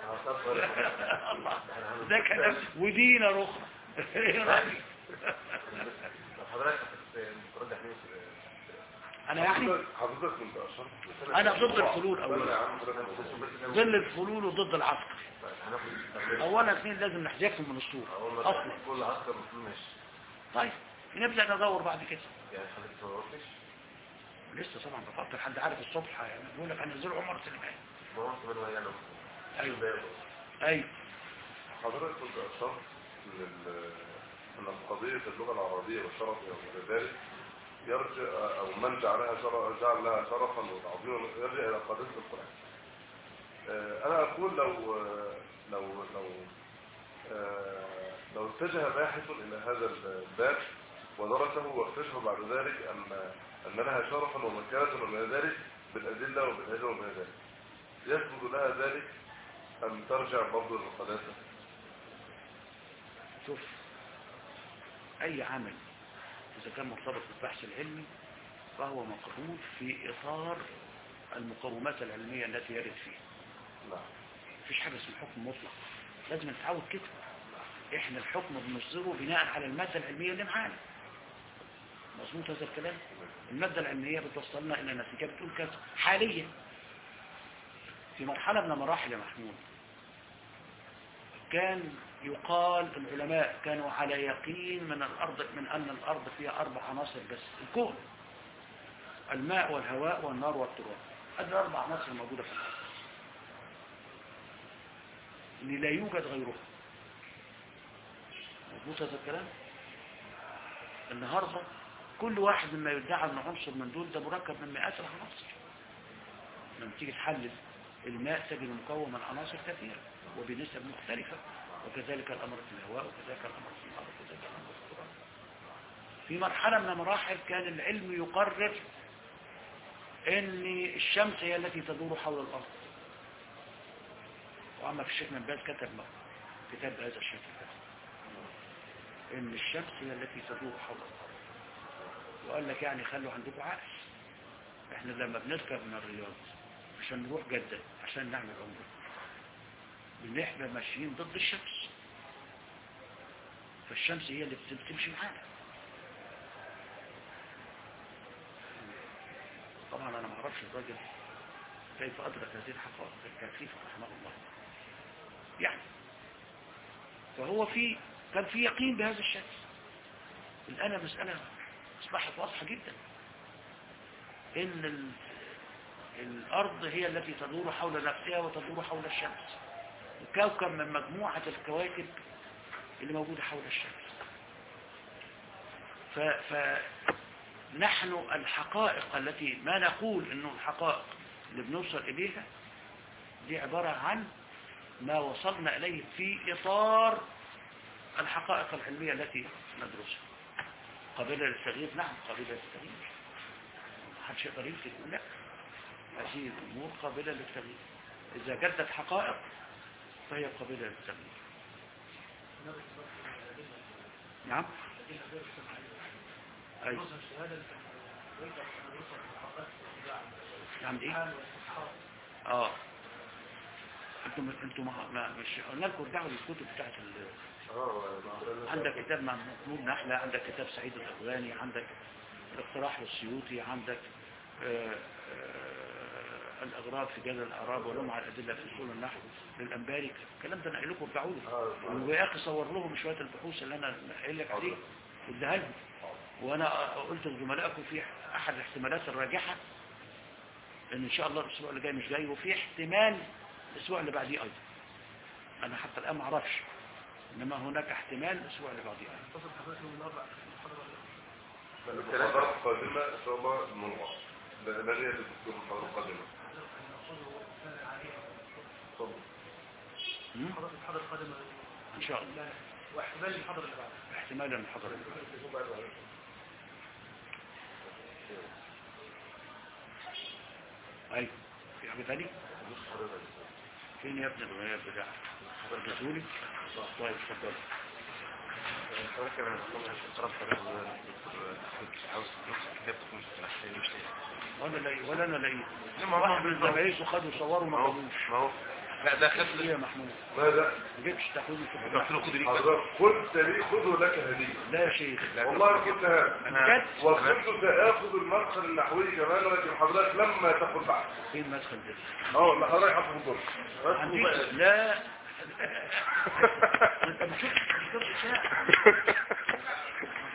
الله ده كلام ودينا رخرة ايه رأيك حضرتك مترجح مين انا يعني حضرتك كنت اشرت انا ضد الحلول لا اولا يا عم حضرتك ضد الحلول وضد العسكر هناخد اولا اثنين لازم نحذفهم من الصورة اول ما اصلا كل عسكر المفروض ماشي طيب نبدأ ندور بعد كده يعني حضرتك ما دورتش لسه طبعا بفكر حد عارف الصبح يعني بيقول لك هنزله عمر سليمان ما هو كمان هو يعلم ايوه ايوه حضرتك كنت أشرت لل- أن قضية اللغة العربية والشرف وغير ذلك يرجع أو من جعلها شرف جعل لها شرفا وتعظيما يرجع إلى قضية القرآن. آه، أنا أقول لو لو لو آه، لو اتجه باحث إلى هذا الباب ودرسه واكتشف بعد ذلك أن أن لها شرفا ومكانة وما ذلك بالأدلة وبالعلم وما ذلك يثبت لها ذلك أم ترجع برضه للقداسة؟ شوف اي عمل اذا كان مرتبط بالبحث العلمي فهو مقبول في اطار المقومات العلمية التي يرد فيه نعم مفيش حاجة اسمها حكم مطلق لازم نتعود كده احنا الحكم بنصدره بناء على المادة العلمية اللي معانا مظبوط هذا الكلام المادة العلمية بتوصلنا الى نتيجة بتقول كذا حاليا في مرحلة من مراحل يا محمود كان يقال العلماء كانوا على يقين من الأرض من أن الأرض فيها أربع عناصر بس الكون الماء والهواء والنار والتراب هذه الأربع عناصر موجودة في الأرض اللي لا يوجد غيرها مظبوط هذا الكلام النهاردة كل واحد مما يدعى أنه عنصر من دول ده مركب من مئات العناصر لما تيجي تحلل الماء تجد مكون من عناصر كثيرة وبنسب مختلفة وكذلك الأمر في الهواء وكذلك الأمر في الأرض وكذلك الأمر في التراب في مرحلة من المراحل كان العلم يقرر ان الشمس هي التي تدور حول الأرض وعما في الشيخ من باز كتب كتاب بهذا الشكل ان الشمس هي التي تدور حول الأرض وقال لك يعني خلوا عندكم عقل احنا لما بنركب من الرياض عشان نروح جدة عشان نعمل عمره بنحنا ماشيين ضد الشمس فالشمس هي اللي بتمشي معانا طبعا انا ما اعرفش الراجل كيف ادرك هذه الحقائق الكثيفه رحمه الله يعني فهو في كان في يقين بهذا الشكل الان المساله اصبحت واضحه جدا ان ال... الارض هي التي تدور حول نفسها وتدور حول الشمس الكوكب من مجموعه الكواكب اللي موجوده حول الشمس ف... فنحن الحقائق التي ما نقول انه الحقائق اللي بنوصل اليها دي عباره عن ما وصلنا اليه في اطار الحقائق العلميه التي ندرسها قابله للتغيير نعم قابله للتغيير محدش يقدر يمسك يقول لا هذه الامور قابله للتغيير اذا جدت حقائق فهي قابله للتغيير نعم اي نعم ايه اه انتم انتم ما ما- مش قلنا لكم ارجعوا للكتب بتاعت ال... اه عندك كتاب مع محمود نحلة عندك كتاب سعيد الأغواني عندك الاقتراح للسيوطي عندك آه، آه، الأغراب في جال الأعراب ولمع الأدلة في أصول النحو للأنباري الكلام ده أنا قايل لكم ارجعوا له ويا أخي صور لهم شوية البحوث اللي أنا قايل لك عليه واديها لهم وأنا قلت لزملائكم في أحد الاحتمالات الراجحة إن إن شاء الله الأسبوع اللي جاي مش جاي وفي احتمال الأسبوع اللي بعديه أيضا أنا حتى الآن ما أعرفش إنما هناك احتمال الأسبوع اللي بعديه أيضا اتصل حضرتك يوم الاربعاء المحاضرات القادمة إن شاء الله المنوع لن يجد الدكتور المحاضرة القادمة اتفضل. مم؟ حضرتك الحضر القادمة إن شاء الله لا واحتمال الحضر اللي بعده احتمال المحاضرة اللي بعدها. ايوه في حاجه ثانيه بص حضرتك فين يا ابن الغياب بتاع ورجتولي طيب اتفضل حضرتك انا بطلع القرار حضرتك عاوز نص الكتاب تكون في الأحسن مش وانا لاقي ولا انا لاقي لما واحد من زمايلكم خدوا صوروا ما ما هو خدوش ما هو لا ده خد ايه يا محمود ماذا ما جبتش تقويم انت قلت له خد ليك بس حضرتك قلت لي خذه لك هدية لا يا شيخ لا، والله كنت هذا انا بجد؟ وكنت سآخذ المدخل النحوي كمان ولكن حضرتك لما تاخد بعد فين المدخل ده اه والله حضرتك حاطه في الدرج ما عنديش لا انت بتشوف بتشوف ساعه